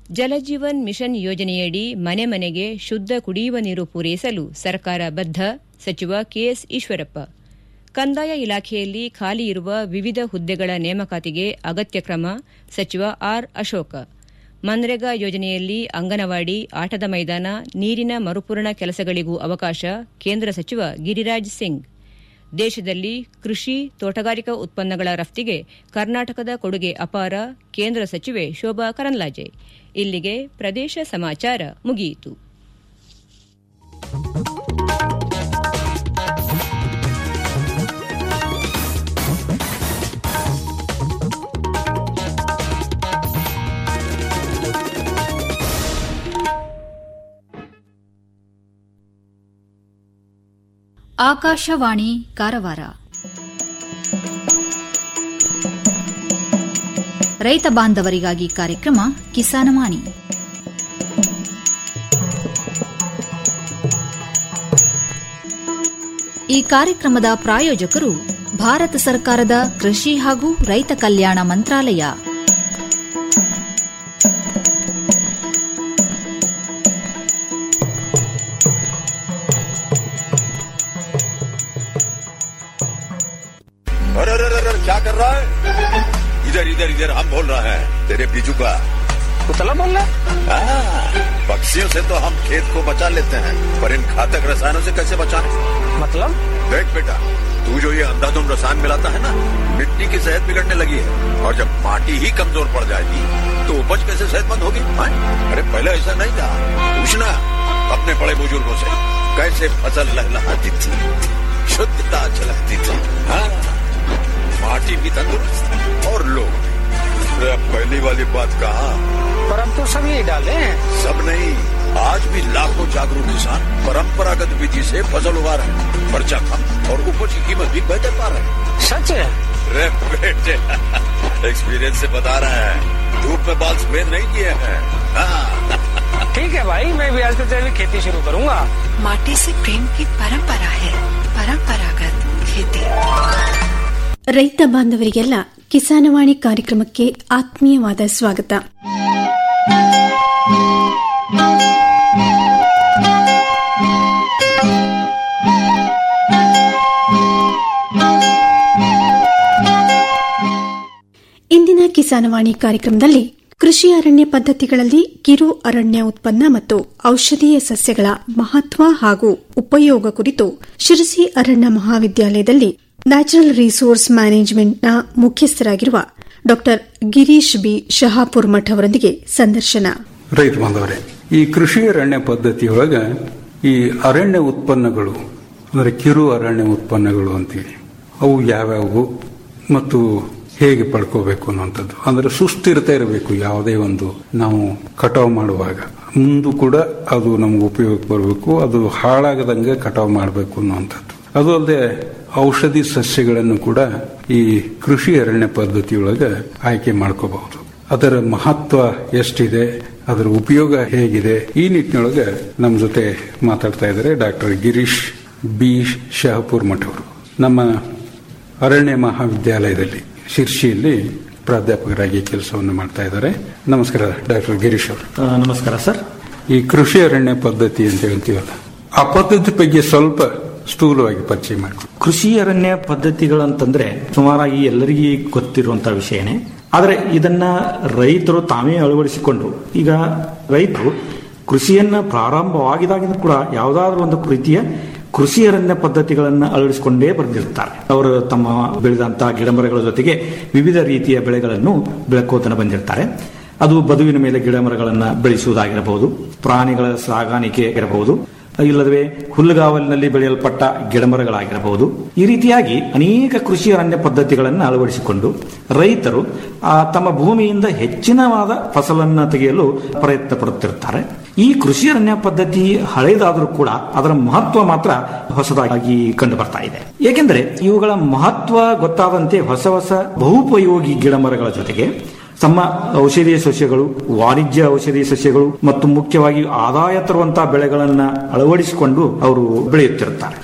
Jal Jeevan mission ಯೋಜನೆಯಡಿ ಮನೆ ಮನೆಗೆ ಶುದ್ದ ಕುಡಿಯುವ ನೀರು ಪೂರೈಸಲು ಸರ್ಕಾರ ಬದ್ಧ ಸಚಿವ ಕೆಎಸ್ ಈಶ್ವರಪ್ಪ ಕಂದಾಯ ಇಲಾಖೆಯಲ್ಲಿ ಖಾಲಿ ಇರುವ ವಿವಿಧ ಹುದ್ದೆಗಳ ನೇಮಕಾತಿಗೆ ಅಗತ್ಯ ಕ್ರಮ ಸಚಿವ ಆರ್ ಅಶೋಕ ಮನ್ರೇಗಾ ಯೋಜನೆಯಲ್ಲಿ ಅಂಗನವಾಡಿ ಆಟದ ಮೈದಾನ ನೀರಿನ ಮರುಪೂರಣ ಕೆಲಸಗಳಿಗೂ ಅವಕಾಶ ಕೇಂದ್ರ ಸಚಿವ ಗಿರಿರಾಜ್ ಸಿಂಗ್ ದೇಶದಲ್ಲಿ ಕೃಷಿ ತೋಟಗಾರಿಕಾ ಉತ್ಪನ್ನಗಳ ರಫ್ತಿಗೆ ಕರ್ನಾಟಕದ ಕೊಡುಗೆ ಅಪಾರ ಕೇಂದ್ರ ಸಚಿವೆ ಶೋಭಾ ಕರಂದ್ಲಾಜೆ ಇಲ್ಲಿಗೆ ಪ್ರದೇಶ ಸಮಾಚಾರ ಮುಗಿಯಿತು ಆಕಾಶವಾಣಿ ಕಾರವಾರ ರೈತ ಬಾಂಧವರಿಗಾಗಿ ಕಾರ್ಯಕ್ರಮ ಕಿಸಾನವಾಣಿ ಈ ಕಾರ್ಯಕ್ರಮದ ಪ್ರಾಯೋಜಕರು ಭಾರತ ಸರ್ಕಾರದ ಕೃಷಿ ಹಾಗೂ ರೈತ ಕಲ್ಯಾಣ ಮಂತ್ರಾಲಯ अरे अरे अरे अरे, क्या कर रहा है इधर इधर इधर हम बोल रहे हैं तेरे बीजू का कुतला बोल रहा है हाँ, पक्षियों से तो हम खेत को बचा लेते हैं पर इन घातक रसायनों से कैसे बचाएं मतलब देख बेटा तू जो ये अंधाधुंध रसायन मिलाता है ना मिट्टी की सेहत बिगड़ने लगी है और जब माटी ही कमजोर पड़ जाएगी तो उपज कैसे सेहतमंद होगी हाँ? अरे पहले ऐसा नहीं था पूछना अपने बड़े बुजुर्गों से कैसे फसल लहलहाती थी शुद्धता झलकती थी हाँ माटी भी तंदुरुस्त और लोग अरे अब पहली वाली बात कहा पर अब तो सब यही डाले हैं सब नहीं आज भी लाखों जागरूक किसान परंपरागत विधि से फसल उगा रहे हैं खर्चा कम और उपज की कीमत भी बेहतर पा रहे हैं सच है रे बेटे एक्सपीरियंस से बता रहे हैं धूप में बाल सफेद नहीं किए हैं हाँ, ठीक है भाई मैं भी आज से जैविक खेती शुरू करूंगा माटी से प्रेम की परंपरा है परंपरागत खेती ರೈತ ಬಾಂಧವರಿಗೆಲ್ಲ ಕಿಸಾನವಾಣಿ ಕಾರ್ಯಕ್ರಮಕ್ಕೆ ಆತ್ಮೀಯವಾದ ಸ್ವಾಗತ ಇಂದಿನ ಕಿಸಾನವಾಣಿ ಕಾರ್ಯಕ್ರಮದಲ್ಲಿ ಕೃಷಿ ಅರಣ್ಯ ಪದ್ಧತಿಗಳಲ್ಲಿ ಕಿರು ಅರಣ್ಯ ಉತ್ಪನ್ನ ಮತ್ತು ಔಷಧೀಯ ಸಸ್ಯಗಳ ಮಹತ್ವ ಹಾಗೂ ಉಪಯೋಗ ಕುರಿತು ಶಿರಸಿ ಅರಣ್ಯ ಮಹಾವಿದ್ಯಾಲಯದಲ್ಲಿ ನ್ಯಾಚುರಲ್ ರಿಸೋರ್ಸ್ ಮ್ಯಾನೇಜ್ಮೆಂಟ್ನ ಮುಖ್ಯಸ್ಥರಾಗಿರುವ ಡಾ ಗಿರೀಶ್ ಬಿ ಶಹಾಪುರ್ ಮಠ್ ಅವರೊಂದಿಗೆ ಸಂದರ್ಶನ ರೈತ ಬಾಂಧವರೇ ಈ ಕೃಷಿ ಅರಣ್ಯ ಪದ್ಧತಿಯೊಳಗ ಈ ಅರಣ್ಯ ಉತ್ಪನ್ನಗಳು ಅಂದರೆ ಕಿರು ಅರಣ್ಯ ಉತ್ಪನ್ನಗಳು ಅಂತೀವಿ ಅವು ಯಾವ್ಯಾವು ಮತ್ತು ಹೇಗೆ ಪಡ್ಕೋಬೇಕು ಅನ್ನುವಂಥದ್ದು ಅಂದ್ರೆ ಸುಸ್ಥಿರತೆ ಇರಬೇಕು ಯಾವುದೇ ಒಂದು ನಾವು ಕಟಾವು ಮಾಡುವಾಗ ಮುಂದೂ ಕೂಡ ಅದು ನಮ್ಗೆ ಉಪಯೋಗಕ್ಕೆ ಬರಬೇಕು ಅದು ಹಾಳಾಗದಂಗೆ ಕಟಾವು ಮಾಡಬೇಕು ಅನ್ನುವಂಥದ್ದು ಅದು ಅಲ್ಲದೆ ಔಷಧಿ ಸಸ್ಯಗಳನ್ನು ಕೂಡ ಈ ಕೃಷಿ ಅರಣ್ಯ ಪದ್ಧತಿಯೊಳಗೆ ಆಯ್ಕೆ ಮಾಡ್ಕೋಬಹುದು ಅದರ ಮಹತ್ವ ಎಷ್ಟಿದೆ ಅದರ ಉಪಯೋಗ ಹೇಗಿದೆ ಈ ನಿಟ್ಟಿನೊಳಗೆ ನಮ್ಮ ಜೊತೆ ಮಾತಾಡ್ತಾ ಇದ್ದಾರೆ ಡಾಕ್ಟರ್ ಗಿರೀಶ್ ಬಿ ಶಹಪುರ್ ಮಠ್ ಅವರು ನಮ್ಮ ಅರಣ್ಯ ಮಹಾವಿದ್ಯಾಲಯದಲ್ಲಿ ಶಿರ್ಷಿಯಲ್ಲಿ ಪ್ರಾಧ್ಯಾಪಕರಾಗಿ ಕೆಲಸವನ್ನು ಮಾಡ್ತಾ ಇದ್ದಾರೆ ನಮಸ್ಕಾರ ಡಾಕ್ಟರ್ ಗಿರೀಶ್ ಅವರು ಆ, ನಮಸ್ಕಾರ ಸರ್ ಈ ಕೃಷಿ ಅರಣ್ಯ ಪದ್ಧತಿ ಅಂತ ಹೇಳ್ತೀವಲ್ಲ ಆ ಪದ್ಧತಿ ಬಗ್ಗೆ ಸ್ವಲ್ಪ ಸ್ಥೂಲವಾಗಿ ಪರಿಚಯ ಮಾಡಿ ಕೃಷಿ ಅರಣ್ಯ ಪದ್ಧತಿಗಳಂತಂದ್ರೆ ಸುಮಾರಾಗಿ ಎಲ್ಲರಿಗೂ ಗೊತ್ತಿರುವಂತಹ ವಿಷಯನೇ ಆದರೆ ಇದನ್ನ ರೈತರು ತಾವೇ ಅಳವಡಿಸಿಕೊಂಡು ಈಗ ರೈತರು ಕೃಷಿಯನ್ನ ಪ್ರಾರಂಭವಾಗಿದಾಗಿಂದ ಕೂಡ ಯಾವುದಾದ್ರೂ ಒಂದು ರೀತಿಯ ಕೃಷಿ ಅರಣ್ಯ ಪದ್ಧತಿಗಳನ್ನು ಅಳವಡಿಸಿಕೊಂಡೇ ಬಂದಿರ್ತಾರೆ ಅವರು ತಮ್ಮ ಬೆಳೆದಂತಹ ಗಿಡಮರಗಳ ಜೊತೆಗೆ ವಿವಿಧ ರೀತಿಯ ಬೆಳೆಗಳನ್ನು ಬೆಳಕೋತನ ಬಂದಿರ್ತಾರೆ ಅದು ಬದುವಿನ ಮೇಲೆ ಗಿಡ ಮರಗಳನ್ನು ಬೆಳೆಸುವುದಾಗಿರಬಹುದು ಪ್ರಾಣಿಗಳ ಸಾಗಾಣಿಕೆ ಇರಬಹುದು ಇಲ್ಲವೇ ಹುಲ್ಲುಗಾವಲಿನಲ್ಲಿ ಬೆಳೆಯಲ್ಪಟ್ಟ ಗಿಡಮರಗಳಾಗಿರಬಹುದು ಈ ರೀತಿಯಾಗಿ ಅನೇಕ ಕೃಷಿ ಅರಣ್ಯ ಪದ್ಧತಿಗಳನ್ನು ಅಳವಡಿಸಿಕೊಂಡು ರೈತರು ಆ ತಮ್ಮ ಭೂಮಿಯಿಂದ ಹೆಚ್ಚಿನವಾದ ಫಸಲನ್ನು ತೆಗೆಯಲು ಪ್ರಯತ್ನ ಪಡುತ್ತಿರುತ್ತಾರೆ ಈ ಕೃಷಿ ಅರಣ್ಯ ಪದ್ಧತಿ ಹಳೆಯದಾದರೂ ಕೂಡ ಅದರ ಮಹತ್ವ ಮಾತ್ರ ಹೊಸದಾಗಿ ಕಂಡು ಬರ್ತಾ ಇದೆ ಏಕೆಂದರೆ ಇವುಗಳ ಮಹತ್ವ ಗೊತ್ತಾದಂತೆ ಹೊಸ ಹೊಸ ಬಹುಪಯೋಗಿ ಗಿಡಮರಗಳ ಜೊತೆಗೆ ತಮ್ಮ ಔಷಧೀಯ ಸಸ್ಯಗಳು ವಾಣಿಜ್ಯ ಔಷಧೀಯ ಸಸ್ಯಗಳು ಮತ್ತು ಮುಖ್ಯವಾಗಿ ಆದಾಯ ತರುವಂತಹ ಬೆಳೆಗಳನ್ನ ಅಳವಡಿಸಿಕೊಂಡು ಅವರು ಬೆಳೆಯುತ್ತಿರುತ್ತಾರೆ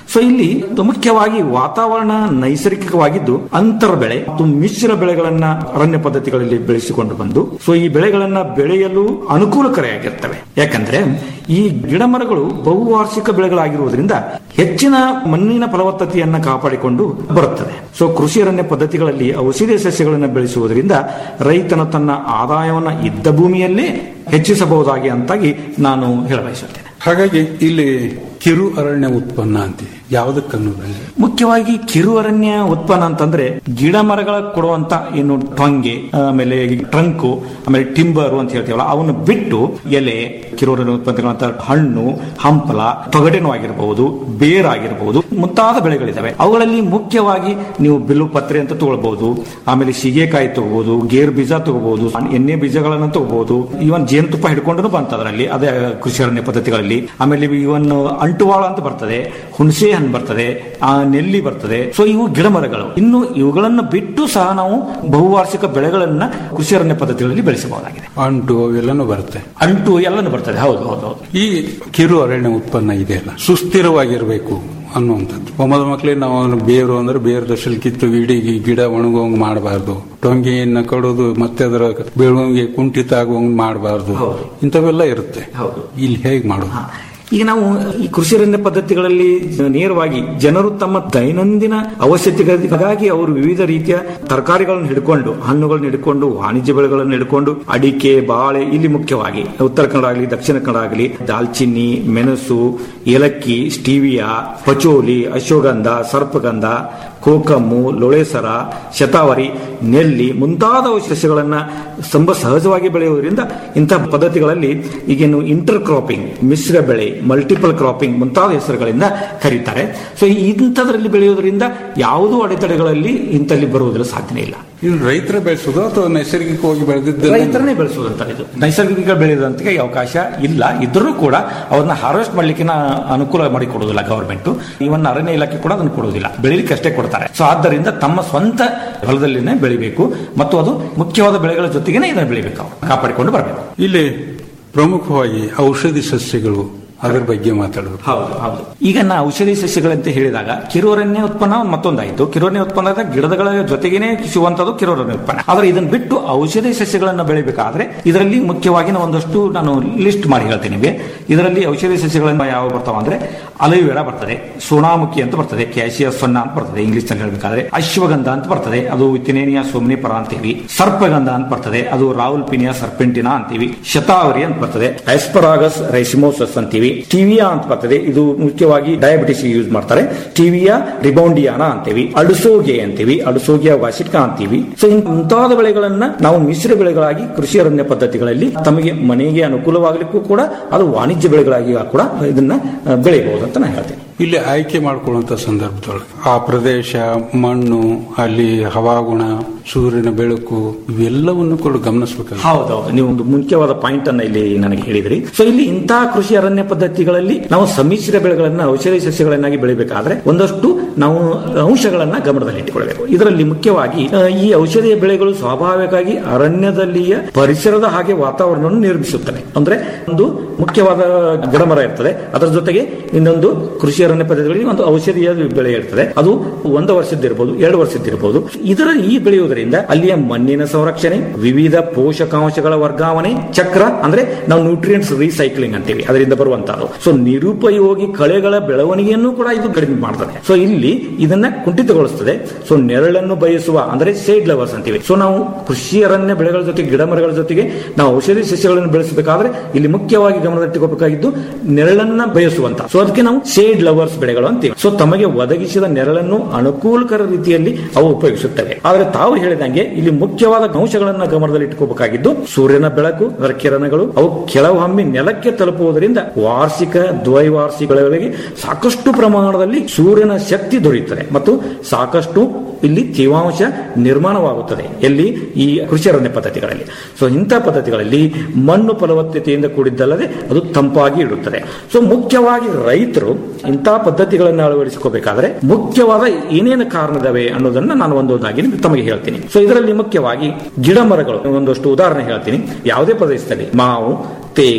ಸೊ ಇಲ್ಲಿ ಮುಖ್ಯವಾಗಿ ವಾತಾವರಣ ನೈಸರ್ಗಿಕವಾಗಿದ್ದು ಅಂತರ ಬೆಳೆ ಮತ್ತು ಮಿಶ್ರ ಬೆಳೆಗಳನ್ನ ಅರಣ್ಯ ಪದ್ಧತಿಗಳಲ್ಲಿ ಬೆಳೆಸಿಕೊಂಡು ಬಂದು ಸೊ ಈ ಬೆಳೆಗಳನ್ನ ಬೆಳೆಯಲು ಅನುಕೂಲಕರವಾಗಿರ್ತವೆ ಯಾಕಂದ್ರೆ ಈ ಗಿಡ ಮರಗಳು ಬಹುವಾರ್ಷಿಕ ಬೆಳೆಗಳಾಗಿರುವುದರಿಂದ ಹೆಚ್ಚಿನ ಮಣ್ಣಿನ ಫಲವತ್ತತೆಯನ್ನ ಕಾಪಾಡಿಕೊಂಡು ಬರುತ್ತದೆ ಸೊ ಕೃಷಿ ಅರಣ್ಯ ಪದ್ಧತಿಗಳಲ್ಲಿ ಔಷಧೀಯ ಸಸ್ಯಗಳನ್ನು ಬೆಳೆಸುವುದರಿಂದ ರೈತನು ತನ್ನ ಆದಾಯವನ್ನ ಇದ್ದ ಭೂಮಿಯಲ್ಲೇ ಹೆಚ್ಚಿಸಬಹುದಾಗಿ ಅಂತಾಗಿ ನಾನು ಹೇಳಬಯಸುತ್ತೇನೆ ಹಾಗಾಗಿ ಇಲ್ಲಿ ಕಿರು ಅರಣ್ಯ ಉತ್ಪನ್ನ ಅಂತೀವಿ ಯಾವುದಕ್ಕನ್ನೋದ್ರಲ್ಲಿ ಮುಖ್ಯವಾಗಿ ಕಿರು ಅರಣ್ಯ ಉತ್ಪನ್ನ ಅಂತಂದ್ರೆ ಗಿಡ ಮರಗಳ ಕೊಡುವಂತ ಏನು ಟೊಂಗೆ ಆಮೇಲೆ ಟ್ರಂಕು ಆಮೇಲೆ ಟಿಂಬರ್ ಅಂತ ಹೇಳ್ತೀವಲ್ಲ ಅವನ್ನ ಬಿಟ್ಟು ಎಲೆ ಕಿರು ಅರಣ್ಯ ಉತ್ಪನ್ನಗಳಂತ ಹಣ್ಣು ಹಂಪಲ ತೊಗಟೆನೂ ಆಗಿರಬಹುದು ಬೇರಾಗಿರಬಹುದು ಮುಂತಾದ ಬೆಳೆಗಳಿದಾವೆ ಅವುಗಳಲ್ಲಿ ಮುಖ್ಯವಾಗಿ ನೀವು ಬಿಲ್ಲು ಪತ್ರೆ ಅಂತ ತಗೊಳ್ಬಹುದು ಆಮೇಲೆ ಸೀಗೆಕಾಯಿ ತಗೋಬಹುದು ಗೇರ್ ಬೀಜ ತಗೋಬಹುದು ಎಣ್ಣೆ ಬೀಜಗಳನ್ನು ತಗೋಬಹುದು ಇವನ್ ಜೇನುತುಪ್ಪ ಹಿಡ್ಕೊಂಡು ಬಂತ ಅದರಲ್ಲಿ ಅದೇ ಕೃಷಿ ಅರಣ್ಯ ಪದ್ಧತಿಗಳಲ್ಲಿ ಆಮೇಲೆ ಇವನ್ ಅಂಟುವಾಳ ಅಂತ ಬರ್ತದೆ ಹುಣಸೆ ಹಣ್ಣು ಬರ್ತದೆ ಆ ನೆಲ್ಲಿ ಬರ್ತದೆ ಸೊ ಇವು ಗಿಡ ಮರಗಳು ಇನ್ನು ಇವುಗಳನ್ನು ಬಿಟ್ಟು ಸಹ ನಾವು ಬಹುವಾರ್ಷಿಕ ಬೆಳೆಗಳನ್ನ ಕೃಷಿ ಅರಣ್ಯ ಪದ್ಧತಿಗಳಲ್ಲಿ ಬೆಳೆಸಬಹುದಾಗಿದೆ ಅಂಟು ಅವೆಲ್ಲನೂ ಬರುತ್ತೆ ಅಂಟು ಎಲ್ಲನೂ ಬರ್ತದೆ ಹೌದು ಹೌದು ಹೌದು ಈ ಕಿರು ಅರಣ್ಯ ಉತ್ಪನ್ನ ಇದೆಯಲ್ಲ ಸುಸ್ಥಿರವಾಗಿರಬೇಕು ಅನ್ನುವಂಥದ್ದು ಒಮ್ಮದ ಮಕ್ಕಳಿಗೆ ನಾವು ಅದನ್ನ ಬೇರು ಅಂದ್ರೆ ಬೇರು ದಶಲ್ ಕಿತ್ತು ಇಡೀ ಗಿಡ ಒಣಗುವಂಗ್ ಮಾಡಬಾರ್ದು ಟೊಂಗೆಯನ್ನ ಕಡೋದು ಮತ್ತೆ ಅದರ ಬೆಳವಣಿಗೆ ಕುಂಠಿತ ಆಗುವಂಗ್ ಮಾಡಬಾರ್ದು ಹೌದು. ಇಂಥವೆಲ್ಲ ಇರುತ್ತೆ ಹೌದು. ಇಲ್ಲಿ ಹೇಗೆ ಮಾಡೋದು ಈಗ ನಾವು ಈ ಕೃಷಿ ಅರಣ್ಯ ಪದ್ಧತಿಗಳಲ್ಲಿ ನೇರವಾಗಿ ಜನರು ತಮ್ಮ ದೈನಂದಿನ ಅವಶ್ಯಕತೆಗಳಿಗಾಗಿ ಅವರು ವಿವಿಧ ರೀತಿಯ ತರಕಾರಿಗಳನ್ನು ಹಿಡ್ಕೊಂಡು ಹಣ್ಣುಗಳನ್ನು ಹಿಡ್ಕೊಂಡು ವಾಣಿಜ್ಯ ಬೆಳೆಗಳನ್ನು ಹಿಡ್ಕೊಂಡು ಅಡಿಕೆ ಬಾಳೆ ಇಲ್ಲಿ ಮುಖ್ಯವಾಗಿ ಉತ್ತರ ಕನ್ನಡ ಆಗಲಿ ದಕ್ಷಿಣ ಕನ್ನಡ ಆಗಲಿ ದಾಲ್ಚಿನ್ನಿ ಮೆಣಸು ಏಲಕ್ಕಿ ಸ್ಟೀವಿಯಾ ಪಚೋಲಿ ಅಶ್ವಗಂಧ ಸರ್ಪಗಂಧ ಕೋಕಮ್ಮು ಲೊಳೆಸರ ಶತಾವರಿ ನೆಲ್ಲಿ ಮುಂತಾದ ಸಸ್ಯಗಳನ್ನ ತುಂಬ ಸಹಜವಾಗಿ ಬೆಳೆಯುವುದರಿಂದ ಇಂತಹ ಪದ್ಧತಿಗಳಲ್ಲಿ ಈಗೇನು ಇಂಟರ್ ಕ್ರಾಪಿಂಗ್ ಮಿಶ್ರ ಬೆಳೆ ಮಲ್ಟಿಪಲ್ ಕ್ರಾಪಿಂಗ್ ಮುಂತಾದ ಹೆಸರುಗಳಿಂದ ಕರೀತಾರೆ ಸೊ ಇಂಥದ್ರಲ್ಲಿ ಬೆಳೆಯುವುದರಿಂದ ಯಾವುದೂ ಅಡೆತಡೆಗಳಲ್ಲಿ ಇಂಥಲ್ಲಿ ಬರುವುದರ ಸಾಧ್ಯನೇ ಇಲ್ಲ ಇದು ರೈತರ ಬೆಳೆಸೋದು ಅಥವಾ ನೈಸರ್ಗಿಕವಾಗಿ ಬೆಳೆದಿದ್ದ ರೈತರನ್ನೇ ಬೆಳೆಸುವುದಂತ ಇದು ನೈಸರ್ಗಿಕ ಬೆಳೆದಂತೆ ಅವಕಾಶ ಇಲ್ಲ ಇದ್ರೂ ಕೂಡ ಅವ್ರನ್ನ ಹಾರ್ವೆಸ್ಟ್ ಮಾಡ್ಲಿಕ್ಕೆ ನಾ- ಅನುಕೂಲ ಮಾಡಿ ಕೊಡುವುದಿಲ್ಲ ಗವರ್ಮೆಂಟ್ ಇವನ್ ಅರಣ್ಯ ಇಲಾಖೆ ಕೂಡ ಅದನ್ನು ಕೊಡುವುದಿಲ್ಲ ಬೆಳಿಲಿಕ್ಕೆ ಅಷ್ಟೇ ಕೊಡ್ತಾರೆ ಸೊ ಆದ್ದರಿಂದ ತಮ್ಮ ಸ್ವಂತ ಹೊಲದಲ್ಲಿನೇ ಬೆಳಿಬೇಕು ಮತ್ತು ಅದು ಮುಖ್ಯವಾದ ಬೆಳೆಗಳ ಜೊತೆಗೇನೆ ಇದನ್ನು ಬೆಳಿಬೇಕು ಅವ್ರು ಕಾಪಾಡಿಕೊಂಡು ಬರಬೇಕು ಇಲ್ಲಿ ಪ್ರಮುಖವಾಗಿ ಔಷಧಿ ಸಸ್ಯಗಳು ಅದರ ಬಗ್ಗೆ ಮಾತಾಡೋದು ಹೌದು ಹೌದು ಈಗ ನಾ ಔಷಧಿ ಸಸ್ಯಗಳಂತ ಹೇಳಿದಾಗ ಕಿರುವರಣ್ಯ ಉತ್ಪನ್ನ ಮತ್ತೊಂದಾಯಿತು ಕಿರುವರಣ್ಯ ಉತ್ಪನ್ನದ ಗಿಡಗಳ ಜೊತೆಗೇನೆ ಸಿಗುವಂತದ್ದು ಕಿರುವರಣ್ಯ ಉತ್ಪನ್ನ ಆದ್ರೆ ಇದನ್ನ ಬಿಟ್ಟು ಔಷಧಿ ಸಸ್ಯಗಳನ್ನು ಬೆಳಿಬೇಕಾದ್ರೆ ಇದರಲ್ಲಿ ಮುಖ್ಯವಾಗಿ ನಾವು ಒಂದಷ್ಟು ನಾನು ಲಿಸ್ಟ್ ಮಾಡಿ ಹೇಳ್ತೇನೆ ನಿಮಗೆ ಇದರಲ್ಲಿ ಔಷಧಿ ಸಸ್ಯಗಳನ್ನು ಯಾವ ಬರ್ತಾವ ಅಂದ್ರೆ ಅಲೋವೆರಾ ಬರ್ತದೆ ಸೋನಾಮುಖಿ ಅಂತ ಬರ್ತದೆ ಕ್ಯಾಶಿಯಸ್ ಸೊನ್ನ ಅಂತ ಬರ್ತದೆ ಇಂಗ್ಲಿಷ್ ನಲ್ಲಿ ಹೇಳ್ಬೇಕಾದ್ರೆ ಅಶ್ವಗಂಧ ಅಂತ ಬರ್ತದೆ ಅದು ವಿತಿನೇನಿಯಾ ಸೋಮ್ನಿಪರ ಅಂತೀವಿ ಸರ್ಪಗಂಧ ಅಂತ ಬರ್ತದೆ ಅದು ರಾಹುಲ್ ಪಿನಿಯಾ ಸರ್ಪೆಂಟಿನಾ ಅಂತೀವಿ ಶತಾವರಿ ಅಂತ ಬರ್ತದೆ ಆಸ್ಪರಾಗಸ್ ರೈಸಿಮೋಸಸ್ ಅಂತೀವಿ ಟಿವಿಯಾ ಅಂತ ಬರ್ತದೆ ಇದು ಮುಖ್ಯವಾಗಿ ಡಯಾಬಿಟಿಸ್ ಯೂಸ್ ಮಾಡ್ತಾರೆ ಟಿವಿಯಾ ರಿಬೌಂಡಿಯಾನ ಅಂತೀವಿ ಅಡುಸೋಗೆ ಅಂತೀವಿ ಅಡುಸೋಗಿಯ ವಾಸಿಕ ಅಂತೀವಿ ಸೊ ಮುಂತಾದ ಬೆಳೆಗಳನ್ನ ನಾವು ಮಿಶ್ರ ಬೆಳೆಗಳಾಗಿ ಕೃಷಿ ಅರಣ್ಯ ಪದ್ಧತಿಗಳಲ್ಲಿ ತಮಗೆ ಮನೆಗೆ ಅನುಕೂಲವಾಗಲಿಕ್ಕೂ ಕೂಡ ಅದು ವಾಣಿಜ್ಯ ಬೆಳೆಗಳಾಗಿ ಕೂಡ ಇದನ್ನ ಆ, ಬೆಳೆಯಬಹುದು ಅಂತ ನಾನು ಹೇಳ್ತೇನೆ ಇಲ್ಲಿ ಆಯ್ಕೆ ಮಾಡಿಕೊಳ್ಳುವಂತ ಸಂದರ್ಭದೊಳಗೆ ಆ ಪ್ರದೇಶ ಮಣ್ಣು ಅಲ್ಲಿ ಹವಾಗುಣ ಸೂರ್ಯನ ಬೆಳಕು ಇವೆಲ್ಲವನ್ನು ಕೂಡ ಗಮನಿಸಬೇಕು ಹೌದೌದು ನೀವು ಒಂದು ಮುಖ್ಯವಾದ ಪಾಯಿಂಟ್ ಅನ್ನ ಇಲ್ಲಿ ನನಗೆ ಹೇಳಿದ್ರಿ ಸೊ ಇಲ್ಲಿ ಇಂತಹ ಕೃಷಿ ಅರಣ್ಯ ಪದ್ಧತಿಗಳಲ್ಲಿ ನಾವು ಸಮ್ಮಿಶ್ರ ಬೆಳೆಗಳನ್ನ ಔಷಧಿ ಸಸ್ಯಗಳನ್ನಾಗಿ ಬೆಳಿಬೇಕಾದ್ರೆ ಒಂದಷ್ಟು ನಾವು ಅಂಶಗಳನ್ನ ಗಮನದಲ್ಲಿ ಇಟ್ಟುಕೊಳ್ಬೇಕು ಇದರಲ್ಲಿ ಮುಖ್ಯವಾಗಿ ಆ, ಈ ಔಷಧೀಯ ಬೆಳೆಗಳು ಸ್ವಾಭಾವಿಕವಾಗಿ ಅರಣ್ಯದಲ್ಲಿಯ ಪರಿಸರದ ಹಾಗೆ ವಾತಾವರಣವನ್ನು ನಿರ್ಮಿಸುತ್ತವೆ ಅಂದ್ರೆ ಒಂದು ಮುಖ್ಯವಾದ ಗಿಡಮರ ಇರ್ತದೆ ಅದರ ಜೊತೆಗೆ ಇನ್ನೊಂದು ಕೃಷಿ ಅರಣ್ಯ ಪದ್ಧತಿಗಳಿಗೆ ಒಂದು ಔಷಧೀಯ ಬೆಳೆ ಇರ್ತದೆ ಅದು ಒಂದು ವರ್ಷದ್ದಿರಬಹುದು ಎರಡು ವರ್ಷದ್ದಿರಬಹುದು ಇದರ ಈ ಬೆಳೆಯುವುದರಿಂದ ಅಲ್ಲಿಯ ಮಣ್ಣಿನ ಸಂರಕ್ಷಣೆ ವಿವಿಧ ಪೋಷಕಾಂಶಗಳ ವರ್ಗಾವಣೆ ಚಕ್ರ ಅಂದ್ರೆ ನಾವು ನ್ಯೂಟ್ರಿಯೆಂಟ್ಸ್ ರೀಸೈಕ್ಲಿಂಗ್ ಅಂತೀವಿ ಅದರಿಂದ ಬರುವಂತಹದ್ದು ಸೊ ನಿರುಪಯೋಗಿ ಕಳೆಗಳ ಬೆಳವಣಿಗೆಯನ್ನು ಕೂಡ ಇದು ಕಡಿಮೆ ಮಾಡ್ತದೆ ಸೊ ಇಲ್ಲಿ ಇದನ್ನ ಕುಂಠಿತಗೊಳಿಸ್ತದೆ ಸೊ ನೆರಳನ್ನು ಬಯಸುವ ಅಂದ್ರೆ ಸೇಡ್ ಲವರ್ಸ್ ಅಂತೀವಿ ಸೊ ನಾವು ಕೃಷಿ ಅರಣ್ಯ ಬೆಳೆಗಳ ಜೊತೆಗೆ ಗಿಡ ಮರಗಳ ಜೊತೆಗೆ ನಾವು ಔಷಧಿ ಸಸ್ಯಗಳನ್ನು ಬೆಳೆಸಬೇಕಾದ್ರೆ ಇಲ್ಲಿ ಮುಖ್ಯವಾಗಿ ಗಮನದಲ್ಲಿಟ್ಟುಕೋಬೇಕಾಗಿದ್ದು ನೆರಳನ್ನ ಬಯಸುವಂತ ಸೊ ಅದಕ್ಕೆ ನಾವು ಶೇಡ್ ಲವರ್ಸ್ ಬೆಳೆಗಳು ಅಂತೀವಿ ಸೊ ತಮಗೆ ಒದಗಿಸಿದ ನೆರಳನ್ನು ಅನುಕೂಲಕರ ರೀತಿಯಲ್ಲಿ ಅವು ಉಪಯೋಗಿಸುತ್ತವೆ ಆದರೆ ತಾವು ಹೇಳಿದಂಗೆ ಇಲ್ಲಿ ಮುಖ್ಯವಾದ ಅಂಶಗಳನ್ನ ಗಮನದಲ್ಲಿ ಇಟ್ಕೋಬೇಕಾಗಿದ್ದು ಸೂರ್ಯನ ಬೆಳಕು ಅದರ ಕಿರಣಗಳು ಅವು ಕೆಲವೊಮ್ಮೆ ನೆಲಕ್ಕೆ ತಲುಪುವುದರಿಂದ ವಾರ್ಷಿಕ ದ್ವೈವಾರ್ಷಿಕ ಬೆಳೆಗಳಿಗೆ ಸಾಕಷ್ಟು ಪ್ರಮಾಣದಲ್ಲಿ ಸೂರ್ಯನ ಶಕ್ತಿ ದೊರೆಯುತ್ತದೆ ಮತ್ತು ಸಾಕಷ್ಟು ಇಲ್ಲಿ ತೇವಾಂಶ ನಿರ್ಮಾಣವಾಗುತ್ತದೆ ಎಲ್ಲಿ ಈ ಕೃಷಿ ಅರಣ್ಯ ಪದ್ಧತಿಗಳಲ್ಲಿ ಸೊ ಇಂಥ ಪದ್ಧತಿಗಳಲ್ಲಿ ಮಣ್ಣು ಫಲವತ್ತತೆಯಿಂದ ಕೂಡಿದ್ದಲ್ಲದೆ ಅದು ತಂಪಾಗಿ ಇಡುತ್ತದೆ ಸೊ ಮುಖ್ಯವಾಗಿ ರೈತರು ಇಂತಹ ಪದ್ಧತಿಗಳನ್ನು ಅಳವಡಿಸಿಕೋಬೇಕಾದ್ರೆ ಮುಖ್ಯವಾದ ಏನೇನು ಕಾರಣದವೆ ಅನ್ನೋದನ್ನ ನಾನು ಒಂದೊಂದಾಗಿ ನಿಮ್ಗೆ ತಮಗೆ ಹೇಳ್ತೀನಿ ಸೊ ಇದರಲ್ಲಿ ಮುಖ್ಯವಾಗಿ ಗಿಡ ಮರಗಳು ಒಂದಷ್ಟು ಉದಾಹರಣೆ ಹೇಳ್ತೀನಿ ಯಾವುದೇ ಪ್ರದೇಶದಲ್ಲಿ ಮಾವು ತೇಗ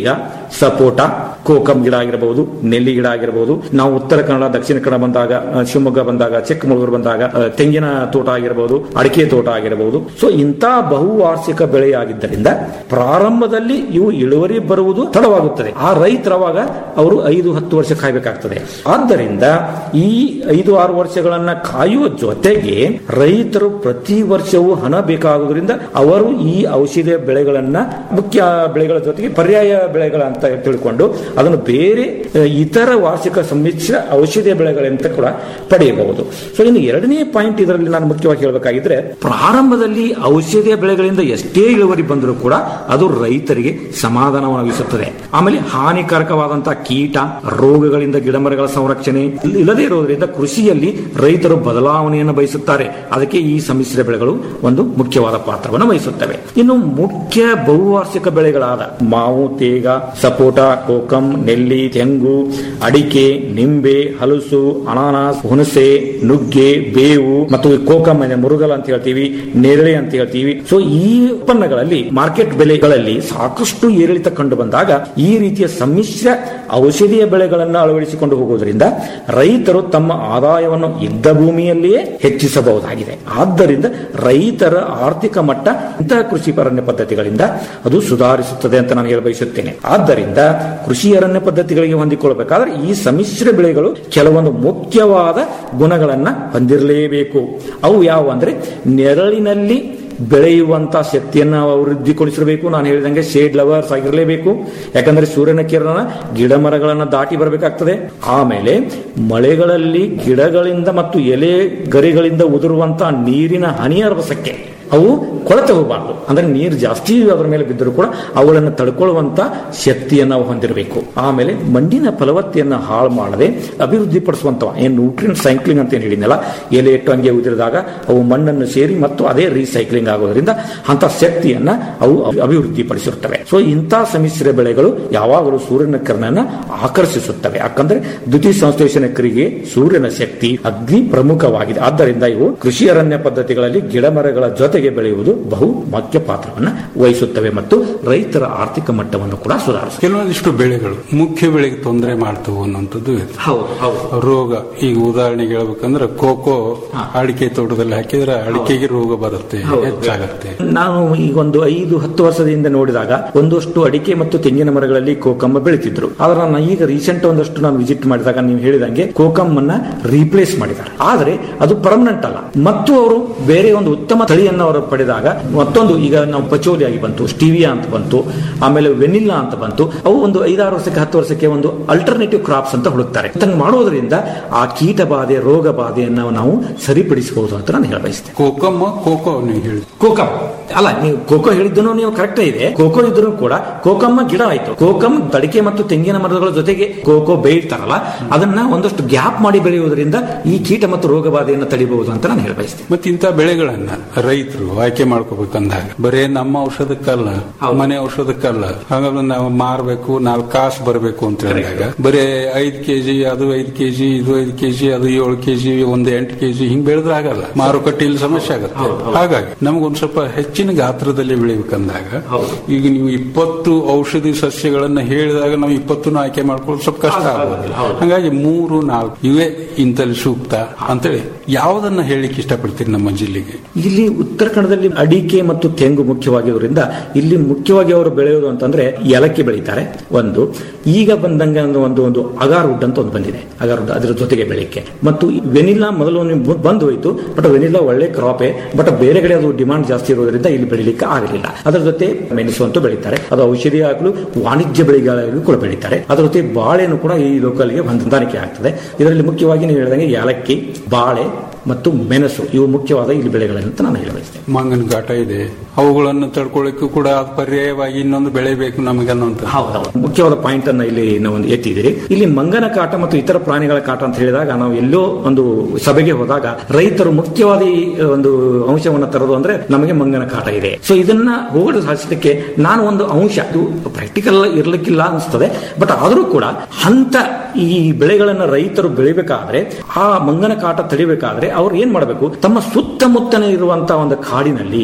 ಸಪೋಟ ಕೋಕಂ ಗಿಡ ಆಗಿರಬಹುದು ನೆಲ್ಲಿ ಗಿಡ ಆಗಿರಬಹುದು ನಾವು ಉತ್ತರ ಕನ್ನಡ ದಕ್ಷಿಣ ಕನ್ನಡ ಬಂದಾಗ ಆ, ಶಿವಮೊಗ್ಗ ಬಂದಾಗ ಚಿಕ್ಕಮಗಳೂರು ಬಂದಾಗ ಆ, ತೆಂಗಿನ ತೋಟ ಆಗಿರಬಹುದು ಅಡಿಕೆ ತೋಟ ಆಗಿರಬಹುದು ಸೊ ಇಂಥ ಬಹುವಾರ್ಷಿಕ ಬೆಳೆಯಾಗಿದ್ದರಿಂದ ಪ್ರಾರಂಭದಲ್ಲಿ ಇವು ಇಳುವರಿ ಬರುವುದು ತಡವಾಗುತ್ತದೆ ಆ ರೈತರವಾಗ ಅವರು ಐದು ಹತ್ತು ವರ್ಷ ಕಾಯಬೇಕಾಗ್ತದೆ ಆದ್ದರಿಂದ ಈ ಐದು ಆರು ವರ್ಷಗಳನ್ನ ಕಾಯುವ ಜೊತೆಗೆ ರೈತರು ಪ್ರತಿ ವರ್ಷವೂ ಹಣ ಬೇಕಾಗುವುದರಿಂದ ಅವರು ಈ ಔಷಧಿಯ ಬೆಳೆಗಳನ್ನ ಮುಖ್ಯ ಬೆಳೆಗಳ ಜೊತೆಗೆ ಪರ್ಯಾಯ ಬೆಳೆಗಳ ಅಂತ ತಿಳ್ಕೊಂಡು ಅದನ್ನು ಬೇರೆ ಅ, ಇತರ ವಾರ್ಷಿಕ ಸಮ್ಮಿಶ್ರ ಔಷಧಿಯ ಬೆಳೆಗಳಂತ ಕೂಡ ಪಡೆಯಬಹುದು ಸೊ ಇನ್ನು ಎರಡನೇ ಪಾಯಿಂಟ್ ಇದರಲ್ಲಿ ನಾನು ಮುಖ್ಯವಾಗಿ ಹೇಳಬೇಕಾಗಿದ್ರೆ ಪ್ರಾರಂಭದಲ್ಲಿ ಔಷಧಿಯ ಬೆಳೆಗಳಿಂದ ಎಷ್ಟೇ ಇಳುವರಿ ಬಂದರೂ ಕೂಡ ಅದು ರೈತರಿಗೆ ಸಮಾಧಾನವಾಗಿಸುತ್ತದೆ ಆಮೇಲೆ ಹಾನಿಕಾರಕವಾದಂತಹ ಕೀಟ ರೋಗಗಳಿಂದ ಗಿಡಮರಗಳ ಸಂರಕ್ಷಣೆ ಇಲ್ಲದೇ ಇರೋದ್ರಿಂದ ಕೃಷಿಯಲ್ಲಿ ರೈತರು ಬದಲಾವಣೆಯನ್ನು ಬಯಸುತ್ತಾರೆ ಅದಕ್ಕೆ ಈ ಸಮ್ಮಿಶ್ರ ಬೆಳೆಗಳು ಒಂದು ಮುಖ್ಯವಾದ ಪಾತ್ರವನ್ನು ವಹಿಸುತ್ತವೆ ಇನ್ನು ಮುಖ್ಯ ಬಹುವಾರ್ಷಿಕ ಬೆಳೆಗಳಾದ ಮಾವು ತೇಗ ಸಪೋಟ ಕೋಕಂ ನೆಲ್ಲಿ ತೆಂಗು ಅಡಿಕೆ ನಿಂಬೆ ಹಲಸು ಅನಾನಸ್ ಹುಣಸೆ ನುಗ್ಗೆ ಬೇವು ಮತ್ತು ಕೋಕಂ ಅಂದ್ರೆ ಮುರುಗಲ್ ಅಂತ ಹೇಳ್ತೀವಿ ನೇರಳೆ ಅಂತ ಹೇಳ್ತೀವಿ ಸೊ ಈ ಉತ್ಪನ್ನಗಳಲ್ಲಿ ಮಾರ್ಕೆಟ್ ಬೆಲೆಗಳಲ್ಲಿ ಸಾಕಷ್ಟು ಏರಿಳಿತ ಕಂಡು ಬಂದಾಗ ಈ ರೀತಿಯ ಸಮ್ಮಿಶ್ರ ಔಷಧೀಯ ಬೆಳೆಗಳನ್ನು ಅಳವಡಿಸಿಕೊಂಡು ಹೋಗುವುದರಿಂದ ರೈತರು ತಮ್ಮ ಆದಾಯವನ್ನು ಇದ್ದ ಭೂಮಿಯಲ್ಲಿಯೇ ಹೆಚ್ಚಿಸಬಹುದಾಗಿದೆ ಆದ್ದರಿಂದ ರೈತರ ಆರ್ಥಿಕ ಮಟ್ಟ ಇಂತಹ ಕೃಷಿ ಅರಣ್ಯ ಪದ್ಧತಿಗಳಿಂದ ಅದು ಸುಧಾರಿಸುತ್ತದೆ ಅಂತ ನಾನು ಹೇಳ ಬಯಸುತ್ತೇನೆ ಆದ್ದರಿಂದ ಕೃಷಿ ಅರಣ್ಯ ಪದ್ಧತಿಗಳಿಗೆ ಹೊಂದಿಕೊಳ್ಳಬೇಕಾದ್ರೆ ಈ ಸಮ್ಮಿಶ್ರ ಬೆಳೆಗಳು ಕೆಲವೊಂದು ಮುಖ್ಯವಾದ ಗುಣಗಳನ್ನ ಹೊಂದಿರಲೇಬೇಕು ಅವು ಯಾವ ಅಂದ್ರೆ ನೆರಳಿನಲ್ಲಿ ಬೆಳೆಯುವಂತ ಶಕ್ತಿಯನ್ನ ವೃದ್ಧಿಗೊಳಿಸಿರಬೇಕು ನಾನು ಹೇಳಿದಂಗೆ ಶೇಡ್ ಲವರ್ಸ್ ಆಗಿರಲೇಬೇಕು ಯಾಕಂದ್ರೆ ಸೂರ್ಯನ ಕಿರಣ ಗಿಡ ಮರಗಳನ್ನ ದಾಟಿ ಬರಬೇಕಾಗ್ತದೆ ಆಮೇಲೆ ಮಳೆಗಳಲ್ಲಿ ಗಿಡಗಳಿಂದ ಮತ್ತು ಎಲೆ ಗರಿಗಳಿಂದ ಉದುರುವಂತ ನೀರಿನ ಹನಿಯ ರಭಸಕ್ಕೆ ಅವು ಕೊಳತೆ ಹೋಗಬಾರ್ದು ಅಂದ್ರೆ ನೀರು ಜಾಸ್ತಿ ಅದರ ಮೇಲೆ ಬಿದ್ದರೂ ಕೂಡ ಅವುಗಳನ್ನು ತಡ್ಕೊಳ್ಳುವಂತ ಶಕ್ತಿಯನ್ನು ನಾವು ಹೊಂದಿರಬೇಕು ಆಮೇಲೆ ಮಣ್ಣಿನ ಫಲವತ್ತೆಯನ್ನು ಹಾಳು ಮಾಡದೆ ಅಭಿವೃದ್ಧಿ ಪಡಿಸುವಂತವ ಏನು ನ್ಯೂಟ್ರಿಯನ್ ಸೈಕ್ಲಿಂಗ್ ಅಂತ ಏನು ಹೇಳಿದ್ನಲ್ಲ ಎಲೆ ಇಟ್ಟು ಹಂಗೆ ಉದಿರಿದಾಗ ಅವು ಮಣ್ಣನ್ನು ಸೇರಿ ಮತ್ತು ಅದೇ ರೀಸೈಕ್ಲಿಂಗ್ ಆಗೋದ್ರಿಂದ ಅಂತ ಶಕ್ತಿಯನ್ನ ಅವು ಅಭಿವೃದ್ಧಿ ಪಡಿಸಿರುತ್ತವೆ ಸೊ ಇಂಥ ಸಮ್ಮಿಶ್ರ ಬೆಳೆಗಳು ಯಾವಾಗಲೂ ಸೂರ್ಯನ ಕಿರಣನ ಆಕರ್ಷಿಸುತ್ತವೆ ಯಾಕಂದ್ರೆ ದ್ವಿತೀಯ ಸಂಶ್ಲೇಷಣ ಕ್ರಿಯೆಗೆ ಸೂರ್ಯನ ಶಕ್ತಿ ಅಗ್ನಿ ಪ್ರಮುಖವಾಗಿದೆ ಆದ್ದರಿಂದ ಇವು ಕೃಷಿ ಅರಣ್ಯ ಪದ್ಧತಿಗಳಲ್ಲಿ ಗಿಡ ಮರಗಳ ಜೊತೆಗೆ ಬೆಳೆಯುವುದು ಬಹು ಮುಖ್ಯ ಪಾತ್ರವನ್ನು ವಹಿಸುತ್ತವೆ ಮತ್ತು ರೈತರ ಆರ್ಥಿಕ ಮಟ್ಟವನ್ನು ಕೂಡ ಸುಧಾರಿಸುತ್ತವೆ ಕೆಲವೊಂದಿಷ್ಟು ಬೆಳೆಗಳು ಮುಖ್ಯ ಬೆಳೆಗೆ ತೊಂದರೆ ಮಾಡ್ತವು ಅನ್ನೋಂಥದ್ದು ಇದೆ ಹೌದು ಹೌದು ರೋಗ ಈಗ ಉದಾಹರಣೆಗೆ ಹೇಳ್ಬೇಕಂದ್ರೆ ಕೋಕೋ ಅಡಿಕೆ ತೋಟದಲ್ಲಿ ಹಾಕಿದ್ರೆ ಅಡಿಕೆಗೆ ರೋಗ ಬರುತ್ತೆ ಹೆಚ್ಚಾಗತ್ತೆ ನಾನು ಈಗ ಒಂದು ಐದು ಹತ್ತು ವರ್ಷದಿಂದ ನೋಡಿದಾಗ ಒಂದಷ್ಟು ಅಡಿಕೆ ಮತ್ತು ತೆಂಗಿನ ಮರಗಳಲ್ಲಿ ಕೋಕಮ್ಮ ಬೆಳೀತಿದ್ರು ಆದ್ರೆ ನಾನು ಈಗ ರೀಸೆಂಟ್ ಒಂದಷ್ಟು ನಾನು ವಿಸಿಟ್ ಮಾಡಿದಾಗ ನೀವು ಹೇಳಿದಂಗೆ ಕೋಕಮ್ ಅನ್ನ ರೀಪ್ಲೇಸ್ ಮಾಡಿದ್ದಾರೆ ಆದ್ರೆ ಅದು ಪರ್ಮನೆಂಟ್ ಅಲ್ಲ ಮತ್ತು ಅವರು ಬೇರೆ ಒಂದು ಉತ್ತಮ ತಳಿಯನ್ನು ಅವರು ಪಡೆದಾಗ ಮತ್ತೊಂದು ಈಗ ನಾವು ಪಚೋಲಿ ಆಗಿ ಬಂತು ಸ್ಟಿವಿಯಾ ಅಂತ ಬಂತು ಆಮೇಲೆ ವೆನಿಲ್ಲಾ ಅಂತ ಬಂತು ಅವು ಒಂದು ಐದಾರು ವರ್ಷಕ್ಕೆ ಹತ್ತು ವರ್ಷಕ್ಕೆ ಒಂದು ಅಲ್ಟರ್ನೇಟಿವ್ ಕ್ರಾಪ್ಸ್ ಅಂತ ಹುಡುಕ್ತಾರೆ ತಂಗ್ ಮಾಡೋದ್ರಿಂದ ಆ ಕೀಟ ಬಾಧೆ ರೋಗ ಬಾಧೆಯನ್ನು ನಾವು ಸರಿಪಡಿಸಬಹುದು ಅಂತ ನಾನು ಹೇಳ ಬಯಸ್ತೇನೆ ಕೋಕಮ್ಮ ಕೋಕೋ ನೀವು ಹೇಳಿ ಕೋಕಮ್ ಅಲ್ಲ ನೀವು ಕೋಕೋ ಹೇಳಿದ್ದನು ನೀವು ಕರೆಕ್ಟ್ ಇದೆ ಕೋಕೋ ಇದ್ರೂ ಕೂಡ ಕೋಕಮ್ಮ ಗಿಡ ಆಯ್ತು ಕೋಕಮ್ ತಡಿಕೆ ಮತ್ತು ತೆಂಗಿನ ಮರಗಳ ಜೊತೆಗೆ ಕೋಕೋ ಬೆಳೀತಾರಲ್ಲ ಅದನ್ನ ಒಂದಷ್ಟು ಗ್ಯಾಪ್ ಮಾಡಿ ಬೆಳೆಯುವುದರಿಂದ ಈ ಕೀಟ ಮತ್ತು ರೋಗ ಬಾಧೆಯನ್ನು ತಡಿಬಹುದು ಅಂತ ನಾನು ಹೇಳ ಬಯಸ್ತೇನೆ ಮತ್ತೆ ಇಂಥ ಬೆಳೆಗಳನ್ನ ರೈತರು ಆಯ್ಕೆ ಮಾಡ್ಕೋಬೇಕಂದಾಗ ಬರೇ ನಮ್ಮ ಔಷಧಕ್ಕಲ್ಲ ಮನೆ ಔಷಧಕ್ಕಲ್ಲ ಹಾಗಾದ್ರೆ ನಾವು ಮಾರ್ಬೇಕು ನಾಲ್ಕು ಕಾಸು ಬರಬೇಕು ಅಂತ ಹೇಳಿದಾಗ ಬರೇ ಐದ್ ಕೆಜಿ ಅದು ಐದ್ ಕೆಜಿ ಇದು ಐದ್ ಕೆಜಿ ಅದು ಏಳು ಕೆಜಿ ಒಂದು ಎಂಟು ಕೆಜಿ ಹಿಂಗ್ ಬೆಳೆದ್ರೆ ಆಗಲ್ಲ ಮಾರುಕಟ್ಟೆಯಲ್ಲಿ ಸಮಸ್ಯೆ ಆಗುತ್ತೆ ಹಾಗಾಗಿ ನಮಗೊಂದ್ ಸ್ವಲ್ಪ ಹೆಚ್ಚಿನ ಗಾತ್ರದಲ್ಲಿ ಬೆಳಿಬೇಕಂದಾಗ ಈಗ ನೀವು ಇಪ್ಪತ್ತು ಔಷಧಿ ಸಸ್ಯಗಳನ್ನ ಹೇಳಿದಾಗ ನಾವು ಇಪ್ಪತ್ತನ್ನು ಆಯ್ಕೆ ಮಾಡ್ಕೊಳ್ಳೋದು ಸ್ವಲ್ಪ ಕಷ್ಟ ಆಗೋದಿಲ್ಲ ಹಾಗಾಗಿ ಮೂರು ನಾಲ್ಕು ಇವೇ ಇಂತಲ್ಲಿ ಸೂಕ್ತ ಅಂತೇಳಿ ಯಾವ್ದನ್ನ ಹೇಳಿಕ್ಕೆ ಇಷ್ಟಪಡ್ತೀರಿ ನಮ್ಮ ಜಿಲ್ಲೆಗೆ ಇಲ್ಲಿ ಉತ್ತರ ಕನ್ನಡದಲ್ಲಿ ಅಡಿಕೆ ಮತ್ತು ತೆಂಗು ಮುಖ್ಯವಾಗಿರೋದ್ರಿಂದ ಇಲ್ಲಿ ಮುಖ್ಯವಾಗಿ ಅವರು ಬೆಳೆಯೋದು ಅಂತಂದ್ರೆ ಏಲಕ್ಕಿ ಬೆಳೀತಾರೆ ಒಂದು ಈಗ ಬಂದಂಗೆ ಒಂದು ಒಂದು ಒಂದು ಅಗಾರ್ ವುಡ್ ಅಂತ ಒಂದು ಬಂದಿದೆ ಅಗಾರ್ ವುಡ್ ಅದರ ಜೊತೆಗೆ ಬೆಳಿಗ್ಗೆ ಮತ್ತು ವೆನಿಲ್ಲಾ ಮೊದಲು ನೀವು ಬಂದು ಹೋಯ್ತು ಬಟ್ ವೆನಿಲ್ಲಾ ಒಳ್ಳೆ ಕ್ರಾಪೆ ಬಟ್ ಬೇರೆ ಕಡೆ ಅದು ಡಿಮಾಂಡ್ ಜಾಸ್ತಿ ಇರೋದ್ರಿಂದ ಇಲ್ಲಿ ಬೆಳಿಲಿಕ್ಕೆ ಆಗಲಿಲ್ಲ ಅದರ ಜೊತೆ ಮೆಣಸು ಅಂತೂ ಬೆಳೀತಾರೆ ಅದು ಔಷಧಿ ಆಗಲು ವಾಣಿಜ್ಯ ಬೆಳೆಗಳಿಗೂ ಕೂಡ ಬೆಳೀತಾರೆ ಅದರ ಜೊತೆ ಬಾಳೆನು ಕೂಡ ಈ ಲೋಕಲ್ಗೆ ಹೊಂದಾಣಿಕೆ ಆಗ್ತದೆ ಇದರಲ್ಲಿ ಮುಖ್ಯವಾಗಿ ನೀವು ಹೇಳಿದಂಗೆ ಏಲಕ್ಕಿ ಬಾಳೆ ಮತ್ತು ಮೆಣಸು ಇವು ಮುಖ್ಯವಾದ ಇಲ್ಲಿ ಬೆಳೆಗಳಂತ ನಾನು ಹೇಳಬಯಸ್ತೇನೆ ಮಂಗನ ಘಾಟ ಇದೆ ಅವುಗಳನ್ನು ತಡ್ಕೊಳ್ಳಿಕ್ಕೂ ಕೂಡ ಅದು ಪರ್ಯಾಯವಾಗಿ ಇನ್ನೊಂದು ಬೆಳೆ ಬೇಕು ನಮಗೆ ಅನ್ನೋಂಥ ಹೌದೌದು ಮುಖ್ಯವಾದ ಪಾಯಿಂಟ್ ಅನ್ನ ಇಲ್ಲಿ ನಾವು ಒಂದು ಎತ್ತಿದ್ದೀರಿ ಇಲ್ಲಿ ಮಂಗನ ಕಾಟ ಮತ್ತು ಇತರ ಪ್ರಾಣಿಗಳ ಕಾಟ ಅಂತ ಹೇಳಿದಾಗ ನಾವು ಎಲ್ಲೋ ಒಂದು ಸಭೆಗೆ ಹೋದಾಗ ರೈತರು ಮುಖ್ಯವಾದ ಈ ಒಂದು ಅಂಶವನ್ನ ತರೋದು ಅಂದ್ರೆ ನಮಗೆ ಮಂಗನ ಕಾಟ ಇದೆ ಸೊ ಇದನ್ನ ಹೋಗಲು ಸಾಧಿಸಲಿಕ್ಕೆ ನಾನು ಒಂದು ಅಂಶ ಇದು ಪ್ರಾಕ್ಟಿಕಲ್ ಇರ್ಲಿಕ್ಕಿಲ್ಲ ಅನಿಸ್ತದೆ ಬಟ್ ಆದರೂ ಕೂಡ ಹಂತ ಈ ಬೆಳೆಗಳನ್ನ ರೈತರು ಬೆಳಿಬೇಕಾದ್ರೆ ಆ ಮಂಗನ ಕಾಟ ತಡಿಬೇಕಾದ್ರೆ ಅವ್ರು ಏನ್ ಮಾಡಬೇಕು ತಮ್ಮ ಸುತ್ತಮುತ್ತನೇ ಇರುವಂತಹ ಒಂದು ಕಾಡಿನಲ್ಲಿ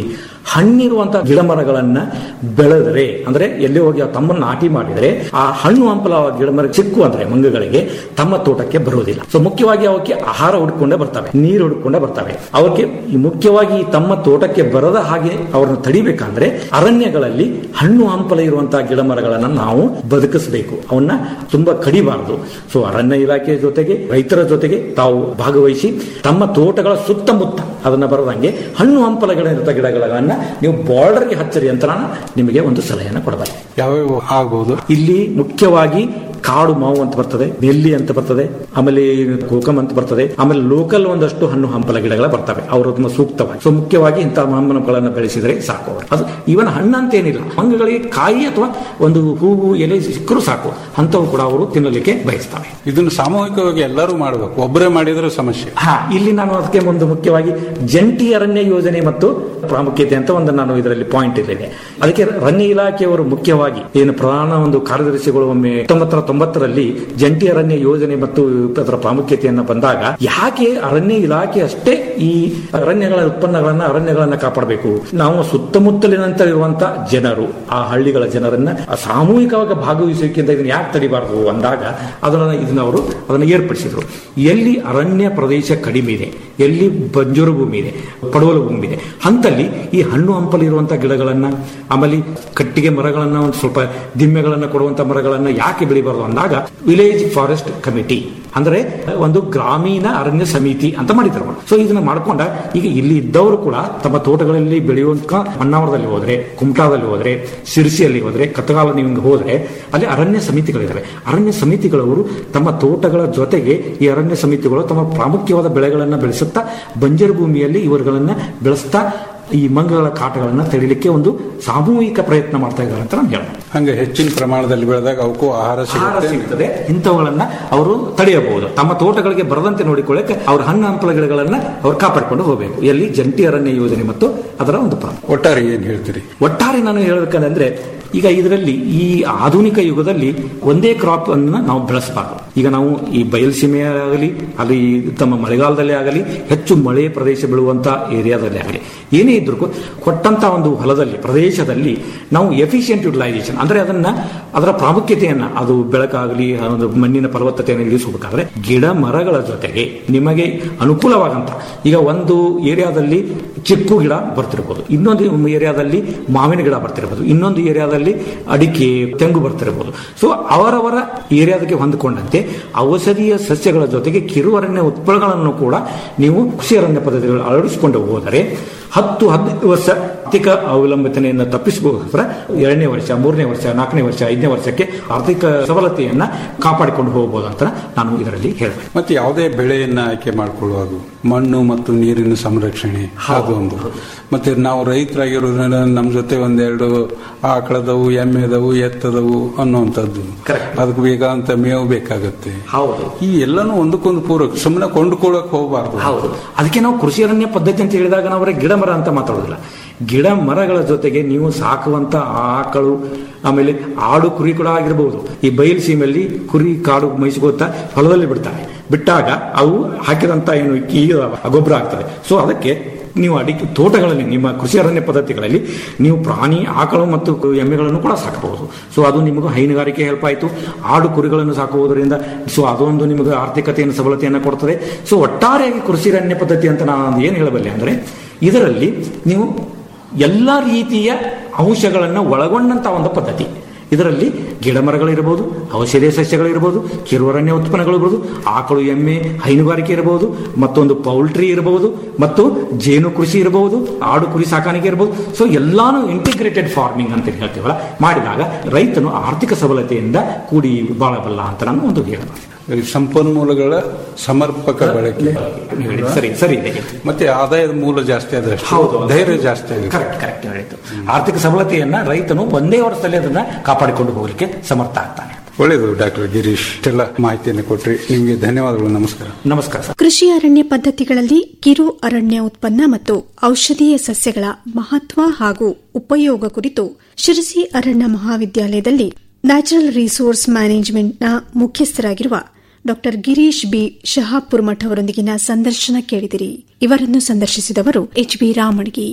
ಹಣ್ಣಿರುವಂತಹ ಗಿಡ ಮರಗಳನ್ನ ಬೆಳೆದರೆ ಅಂದ್ರೆ ಎಲ್ಲಿ ಹೋಗಿ ಆ ತಮ್ಮನ್ನು ನಾಟಿ ಮಾಡಿದರೆ ಆ ಹಣ್ಣು ಹಂಪಲ ಗಿಡ ಮರ ಚಿಕ್ಕು ಅಂದ್ರೆ ಮಂಗಗಳಿಗೆ ತಮ್ಮ ತೋಟಕ್ಕೆ ಬರುವುದಿಲ್ಲ ಸೊ ಮುಖ್ಯವಾಗಿ ಅವಕ್ಕೆ ಆಹಾರ ಹುಡ್ಕೊಂಡೇ ಬರ್ತವೆ ನೀರು ಹುಡ್ಕೊಂಡೇ ಬರ್ತವೆ ಅವಕ್ಕೆ ಈ ಮುಖ್ಯವಾಗಿ ತಮ್ಮ ತೋಟಕ್ಕೆ ಬರದ ಹಾಗೆ ಅವ್ರನ್ನ ತಡಿಬೇಕಂದ್ರೆ ಅರಣ್ಯಗಳಲ್ಲಿ ಹಣ್ಣು ಹಂಪಲ ಇರುವಂತಹ ಗಿಡ ಮರಗಳನ್ನ ನಾವು ಬದುಕಿಸಬೇಕು ಅವನ್ನ ತುಂಬಾ ಕಡಿಬಾರದು ಸೊ ಅರಣ್ಯ ಇಲಾಖೆಯ ಜೊತೆಗೆ ರೈತರ ಜೊತೆಗೆ ತಾವು ಭಾಗವಹಿಸಿ ತಮ್ಮ ತೋಟಗಳ ಸುತ್ತಮುತ್ತ ಅದನ್ನ ಬರದಂಗೆ ಹಣ್ಣು ಹಂಪಲಗಳಿರುತ್ತ ಗಿಡಗಳನ್ನ ನೀವು ಬಾರ್ಡರ್ಗೆ ಹಚ್ಚರಿ ಅಂತ ನಾನು ನಿಮಗೆ ಒಂದು ಸಲಹೆಯನ್ನು ಕೊಡಬಲ್ಲೆ ಯಾವ್ಯಾವ ಆಗ್ಬಹುದು ಇಲ್ಲಿ ಮುಖ್ಯವಾಗಿ ಕಾಡು ಮಾವು ಅಂತ ಬರ್ತದೆ ನೆಲ್ಲಿ ಅಂತ ಬರ್ತದೆ ಆಮೇಲೆ ಕೋಕಮ್ ಅಂತ ಬರ್ತದೆ ಆಮೇಲೆ ಲೋಕಲ್ ಒಂದಷ್ಟು ಹಣ್ಣು ಹಂಪಲ ಗಿಡಗಳ ಬರ್ತವೆ ಅವರು ತುಂಬಾ ಸೂಕ್ತವಾಗಿ ಸೊ ಮುಖ್ಯವಾಗಿ ಇಂತಹ ಹಣ್ಣುಗಳನ್ನು ಬೆಳೆಸಿದರೆ ಸಾಕು ಅವರು ಅದು ಇವನ್ ಹಣ್ಣು ಅಂತ ಏನಿಲ್ಲ ಮಂಗಗಳಿಗೆ ಕಾಯಿ ಅಥವಾ ಒಂದು ಹೂವು ಎಲೆ ಸಿಕ್ಕರೂ ಸಾಕು ಅಂತವು ಕೂಡ ಅವರು ತಿನ್ನಲಿಕ್ಕೆ ಬಯಸ್ತವೆ ಇದನ್ನು ಸಾಮೂಹಿಕವಾಗಿ ಎಲ್ಲರೂ ಮಾಡಬೇಕು ಒಬ್ಬರೇ ಮಾಡಿದ್ರೆ ಸಮಸ್ಯೆ ಹಾ ಇಲ್ಲಿ ನಾನು ಅದಕ್ಕೆ ಒಂದು ಮುಖ್ಯವಾಗಿ ಜಂಟಿ ಅರಣ್ಯ ಯೋಜನೆ ಮತ್ತು ಪ್ರಾಮುಖ್ಯತೆ ಅಂತ ಒಂದು ನಾನು ಇದರಲ್ಲಿ ಪಾಯಿಂಟ್ ಇಲ್ಲಿದೆ ಅದಕ್ಕೆ ಅರಣ್ಯ ಇಲಾಖೆಯವರು ಮುಖ್ಯವಾಗಿ ಏನು ಪ್ರಧಾನ ಒಂದು ಕಾರ್ಯದರ್ಶಿಗಳು ಒಮ್ಮೆ ತೊಂಬತ್ತರ ತೊಂಬತ್ತರಲ್ಲಿ ಜಂಟಿ ಅರಣ್ಯ ಯೋಜನೆ ಮತ್ತು ಅದರ ಪ್ರಾಮುಖ್ಯತೆಯನ್ನ ಬಂದಾಗ ಯಾಕೆ ಅರಣ್ಯ ಇಲಾಖೆ ಅಷ್ಟೇ ಈ ಅರಣ್ಯಗಳ ಉತ್ಪನ್ನಗಳನ್ನ ಅರಣ್ಯಗಳನ್ನ ಕಾಪಾಡಬೇಕು ನಾವು ಸುತ್ತಮುತ್ತಲಿನಂತ ಇರುವಂತ ಜನರು ಆ ಹಳ್ಳಿಗಳ ಜನರನ್ನ ಸಾಮೂಹಿಕವಾಗಿ ಭಾಗವಹಿಸುವಿಕೆಯಿಂದ ಇದನ್ನ ಯಾಕೆ ತಡಿಬಾರದು ಅಂದಾಗ ಅದನ್ನ ಇದನ್ನ ಅವರು ಅದನ್ನು ಏರ್ಪಡಿಸಿದ್ರು ಎಲ್ಲಿ ಅರಣ್ಯ ಪ್ರದೇಶ ಕಡಿಮೆ ಇದೆ ಎಲ್ಲಿ ಬಂಜರು ಭೂಮಿ ಇದೆ ಪಡವಲು ಭೂಮಿ ಇದೆ ಅಂತಲ್ಲಿ ಈ ಹಣ್ಣು ಹಂಪಲಿರುವಂತಹ ಗಿಡಗಳನ್ನ ಆಮೇಲೆ ಕಟ್ಟಿಗೆ ಮರಗಳನ್ನ ಒಂದು ಸ್ವಲ್ಪ ದಿಮ್ಮೆಗಳನ್ನ ಕೊಡುವಂತ ಮರಗಳನ್ನ ಯಾಕೆ ಬೆಳಿಬಾರದು ಅಂದಾಗ ವಿಲೇಜ್ ಫಾರೆಸ್ಟ್ ಕಮಿಟಿ ಅಂದ್ರೆ ಒಂದು ಗ್ರಾಮೀಣ ಅರಣ್ಯ ಸಮಿತಿ ಅಂತ ಮಾಡಿದ್ರು ಸೊ ಇದನ್ನ ಮಾಡ್ಕೊಂಡ ಈಗ ಇಲ್ಲಿ ಇದ್ದವರು ಕೂಡ ತಮ್ಮ ತೋಟಗಳಲ್ಲಿ ಬೆಳೆಯುವಂತ ಹೊನ್ನಾವರದಲ್ಲಿ ಹೋದ್ರೆ ಕುಮಟಾದಲ್ಲಿ ಹೋದ್ರೆ ಸಿರಿಸಿಯಲ್ಲಿ ಹೋದ್ರೆ ಕತ್ತಗಾಲ ನೀವು ಹಿಂಗ್ ಹೋದ್ರೆ ಅಲ್ಲಿ ಅರಣ್ಯ ಸಮಿತಿಗಳಿದಾವೆ ಅರಣ್ಯ ಸಮಿತಿಗಳವರು ತಮ್ಮ ತೋಟಗಳ ಜೊತೆಗೆ ಈ ಅರಣ್ಯ ಸಮಿತಿಗಳು ತಮ್ಮ ಪ್ರಾಮುಖ್ಯವಾದ ಬೆಳೆಗಳನ್ನ ಬೆಳೆಸುತ್ತಾ ಬಂಜರು ಭೂಮಿಯಲ್ಲಿ ಇವರುಗಳನ್ನ ಬೆಳೆಸ್ತಾ ಈ ಮಂಗಗಳ ಕಾಟಗಳನ್ನ ತಡಿಲಿಕ್ಕೆ ಒಂದು ಸಾಮೂಹಿಕ ಪ್ರಯತ್ನ ಮಾಡ್ತಾ ಇದ್ದಾರೆ ಅಂತ ನಾನು ಹೇಳ್ಬೋದು ಹಂಗೆ ಹೆಚ್ಚಿನ ಪ್ರಮಾಣದಲ್ಲಿ ಬೆಳೆದಾಗ ಅವಕ್ಕೂ ಆಹಾರ ಆಹಾರ ಸಿಗುತ್ತೆ ಸಿಗ್ತದೆ ಇಂಥವುಗಳನ್ನ ಅವರು ತಡೆಯಬಹುದು ತಮ್ಮ ತೋಟಗಳಿಗೆ ಬರದಂತೆ ನೋಡಿಕೊಳ್ಳಕ್ಕೆ ಅವ್ರ ಹಣ್ಣು ಹಂಪಲ ಗಿಡಗಳನ್ನ ಅವ್ರು ಕಾಪಾಡಿಕೊಂಡು ಹೋಗಬೇಕು ಎಲ್ಲಿ ಜಂಟಿ ಅರಣ್ಯ ಯೋಜನೆ ಮತ್ತು ಅದರ ಒಂದು ಪ್ರಾಮುಖ್ಯತೆ ಒಟ್ಟಾರೆ ಏನ್ ಹೇಳ್ತೀರಿ ಒಟ್ಟಾರೆ ನಾನು ಹೇಳಬೇಕಂದ್ರೆ ಈಗ ಇದರಲ್ಲಿ ಈ ಆಧುನಿಕ ಯುಗದಲ್ಲಿ ಒಂದೇ ಕ್ರಾಪ್ ಅನ್ನ ನಾವು ಬೆಳೆಸಬಾರ್ದು ಈಗ ನಾವು ಈ ಬಯಲುಸೀಮೆ ಆಗಲಿ ಅಲ್ಲಿ ತಮ್ಮ ಮಳೆಗಾಲದಲ್ಲಿ ಆಗಲಿ ಹೆಚ್ಚು ಮಳೆ ಪ್ರದೇಶ ಬೀಳುವಂತ ಏರಿಯಾದಲ್ಲಿ ಆಗಲಿ ಏನೇ ಇದ್ರೂ ಕೊಟ್ಟಂತ ಒಂದು ಹೊಲದಲ್ಲಿ ಪ್ರದೇಶದಲ್ಲಿ ನಾವು ಎಫಿಷಿಯಂಟ್ ಯುಟಿಲೈಸೇಷನ್ ಅಂದ್ರೆ ಅದನ್ನ ಅದರ ಪ್ರಾಮುಖ್ಯತೆಯನ್ನ ಅದು ಬೆಳಕಾಗಲಿ ಒಂದು ಮಣ್ಣಿನ ಫಲವತ್ತತೆಯನ್ನು ಇಳಿಸಬೇಕಾದ್ರೆ ಗಿಡ ಮರಗಳ ಜೊತೆಗೆ ನಿಮಗೆ ಅನುಕೂಲವಾಗಂತ ಈಗ ಒಂದು ಏರಿಯಾದಲ್ಲಿ ಚಿಕ್ಕು ಗಿಡ ಬರ್ತಿರ್ಬೋದು ಇನ್ನೊಂದು ಏರಿಯಾದಲ್ಲಿ ಮಾವಿನ ಗಿಡ ಬರ್ತಿರ್ಬೋದು ಇನ್ನೊಂದು ಏರಿಯಾದಲ್ಲಿ ಅಡಿಕೆ ತೆಂಗು ಬರ್ತಿರ್ಬೋದು ಸೊ ಅವರವರ ಏರಿಯಾದಕ್ಕೆ ಹೊಂದಿಕೊಂಡಂತೆ ಔಷಧೀಯ ಸಸ್ಯಗಳ ಜೊತೆಗೆ ಕಿರು ಅರಣ್ಯ ಉತ್ಪನ್ನಗಳನ್ನು ಕೂಡ ನೀವು ಕೃಷಿ ಅರಣ್ಯ ಪದ್ಧತಿಗಳು ಅಳವಡಿಸಿಕೊಂಡು ಹೋದರೆ ಹತ್ತು ಹದಿನೈದು ವರ್ಷ ಆರ್ಥಿಕ ಅವಲಂಬಿತನೆಯನ್ನು ತಪ್ಪಿಸಬಹುದಾದ್ರೆ ಎರಡನೇ ವರ್ಷ ಮೂರನೇ ವರ್ಷ ನಾಲ್ಕನೇ ವರ್ಷ ಐದನೇ ವರ್ಷಕ್ಕೆ ಆರ್ಥಿಕ ಸಬಲತೆಯನ್ನ ಕಾಪಾಡಿಕೊಂಡು ಹೋಗಬಹುದು ಅಂತ ನಾನು ಇದರಲ್ಲಿ ಹೇಳ್ಬೇಕು ಮತ್ತೆ ಯಾವುದೇ ಬೆಳೆಯನ್ನ ಆಯ್ಕೆ ಮಾಡಿಕೊಳ್ಳುವಾಗ ಮಣ್ಣು ಮತ್ತು ನೀರಿನ ಸಂರಕ್ಷಣೆ ಅದು ಒಂದು ಮತ್ತೆ ನಾವು ರೈತರಾಗಿರೋದ್ರಿಂದ ನಮ್ಮ ಜೊತೆ ಒಂದೆರಡು ಆಕಳದವು ಎಮ್ಮೆದವು ಎತ್ತದವು ಅನ್ನುವಂಥದ್ದು Correct. ಅದಕ್ಕೆ ಬೇಕಾದಂತ ಮೇವು ಬೇಕಾಗತ್ತೆ ಹೌದು ಈ ಎಲ್ಲಾನು ಒಂದಕ್ಕೊಂದು ಪೂರಕ ಸುಮ್ಮನೆ ಕೊಂಡುಕೊಳ್ಳಕ್ ಹೋಗಬಾರ್ದು ಹೌದು ಅದಕ್ಕೆ ನಾವು ಕೃಷಿ ಅರಣ್ಯ ಪದ್ಧತಿ ಅಂತ ಹೇಳಿದಾಗ ನಾವು ಬರೀ ಗಿಡ ಮರ ಅಂತ ಮಾತಾಡೋದಿಲ್ಲ ಗಿಡ ಮರಗಳ ಜೊತೆಗೆ ನೀವು ಸಾಕುವಂತ ಆಕಳು ಆಮೇಲೆ ಆಡು ಕುರಿ ಕೂಡ ಆಗಿರಬಹುದು ಈ ಬಯಲು ಸೀಮೆಯಲ್ಲಿ ಕುರಿ ಕಾಡು ಮೈಸ್ಕೋತಾ ಹೊಲದಲ್ಲಿ ಬಿಡ್ತಾರೆ ಬಿಟ್ಟಾಗ ಅವು ಹಾಕಿದಂತ ಏನು ಈ ಗೊಬ್ಬರ ಆಗ್ತದೆ ಸೊ ಅದಕ್ಕೆ ನೀವು ಅಡಿಕೆ ತೋಟಗಳಲ್ಲಿ ನಿಮ್ಮ ಕೃಷಿ ಅರಣ್ಯ ಪದ್ಧತಿಗಳಲ್ಲಿ ನೀವು ಪ್ರಾಣಿ ಆಕಳು ಮತ್ತು ಎಮ್ಮೆಗಳನ್ನು ಕೂಡ ಸಾಕಬಹುದು ಸೊ ಅದು ನಿಮಗೂ ಹೈನುಗಾರಿಕೆ ಹೆಲ್ಪ್ ಆಯಿತು ಆಡು ಕುರಿಗಳನ್ನು ಸಾಕುವುದರಿಂದ ಸೊ ಅದೊಂದು ನಿಮಗೆ ಆರ್ಥಿಕತೆಯನ್ನು ಸಬಲತೆಯನ್ನು ಕೊಡ್ತದೆ ಸೊ ಒಟ್ಟಾರೆಯಾಗಿ ಕೃಷಿ ಅರಣ್ಯ ಪದ್ಧತಿ ಅಂತ ನಾನು ಏನು ಹೇಳಬಲ್ಲೆ ಅಂದರೆ ಇದರಲ್ಲಿ ನೀವು ಎಲ್ಲ ರೀತಿಯ ಅಂಶಗಳನ್ನು ಒಳಗೊಂಡಂತ ಒಂದು ಪದ್ಧತಿ ಇದರಲ್ಲಿ ಗಿಡ ಮರಗಳಿರಬಹುದು ಔಷಧೀಯ ಸಸ್ಯಗಳಿರಬಹುದು ಕಿರುವರಣ್ಯ ಉತ್ಪನ್ನಗಳು ಇರಬಹುದು ಆಕಳು ಎಮ್ಮೆ ಹೈನುಗಾರಿಕೆ ಇರಬಹುದು ಮತ್ತೊಂದು ಪೌಲ್ಟ್ರಿ ಇರಬಹುದು ಮತ್ತು ಜೇನು ಕೃಷಿ ಇರಬಹುದು ಆಡು ಕುರಿ ಸಾಕಾಣಿಕೆ ಇರಬಹುದು ಸೊ ಎಲ್ಲಾನು ಇಂಟಿಗ್ರೇಟೆಡ್ ಫಾರ್ಮಿಂಗ್ ಅಂತ ಹೇಳ್ತೀವಲ್ಲ ಮಾಡಿದಾಗ ರೈತನು ಆರ್ಥಿಕ ಸಬಲತೆಯಿಂದ ಕೂಡಿ ಬಾಳಬಲ್ಲ ಅಂತ ನಾನು ಒಂದು ಹೇಳಬಹುದು ಈ ಸಂಪನ್ಮೂಲಗಳ ಸಮರ್ಪಕ ಬಳಕೆ ನೀವು ಹೇಳಿದ್ದು ಸರಿ ಸರಿ ಇದೆ ಮತ್ತೆ ಆದಾಯದ ಮೂಲ ಜಾಸ್ತಿ ಆದಷ್ಟು ಹೌದು. ಧೈರ್ಯ ಜಾಸ್ತಿ ಆಗುತ್ತೆ ಕರೆಕ್ಟ್ ಕರೆಕ್ಟ್ ಹೇಳಿತು ಆರ್ಥಿಕ ಸಬಲತೆಯನ್ನ ರೈತನು ಒಂದೇ ವರ್ಷದಲ್ಲಿ ಅದನ್ನ ಕಾಪಾಡಿಕೊಂಡು ಹೋಗಲಿಕ್ಕೆ ಸಮರ್ಥ ಆಗ್ತಾನೆ ಒಳ್ಳೆಯದು ಡಾಕ್ಟರ್ ಗಿರೀಶ್ ಇಷ್ಟೆಲ್ಲ ಮಾಹಿತಿಯನ್ನು ಕೊಟ್ರಿ ನಿಮಗೆ ಧನ್ಯವಾದಗಳು ನಮಸ್ಕಾರ ನಮಸ್ಕಾರ ಸರ್ ಕೃಷಿ ಅರಣ್ಯ ಪದ್ಧತಿಗಳಲ್ಲಿ ಕಿರು ಅರಣ್ಯ ಉತ್ಪನ್ನ ಮತ್ತು ಔಷಧೀಯ ಸಸ್ಯಗಳ ಮಹತ್ವ ಹಾಗೂ ಉಪಯೋಗ ಕುರಿತು ಶಿರಸಿ ಅರಣ್ಯ ಮಹಾವಿದ್ಯಾಲಯದಲ್ಲಿ ನ್ಯಾಚುರಲ್ ರಿಸೋರ್ಸ್ ಮ್ಯಾನೇಜ್ಮೆಂಟ್ನ ಮುಖ್ಯಸ್ಥರಾಗಿರುವ ಡಾ ಗಿರೀಶ್ ಬಿ ಶಹಾಪುರ್ ಮಠ್ ಅವರೊಂದಿಗಿನ ಸಂದರ್ಶನ ಕೇಳಿದಿರಿ ಇವರನ್ನು ಸಂದರ್ಶಿಸಿದವರು ಎಚ್ ಬಿ ರಾಮಣ್ಗಿ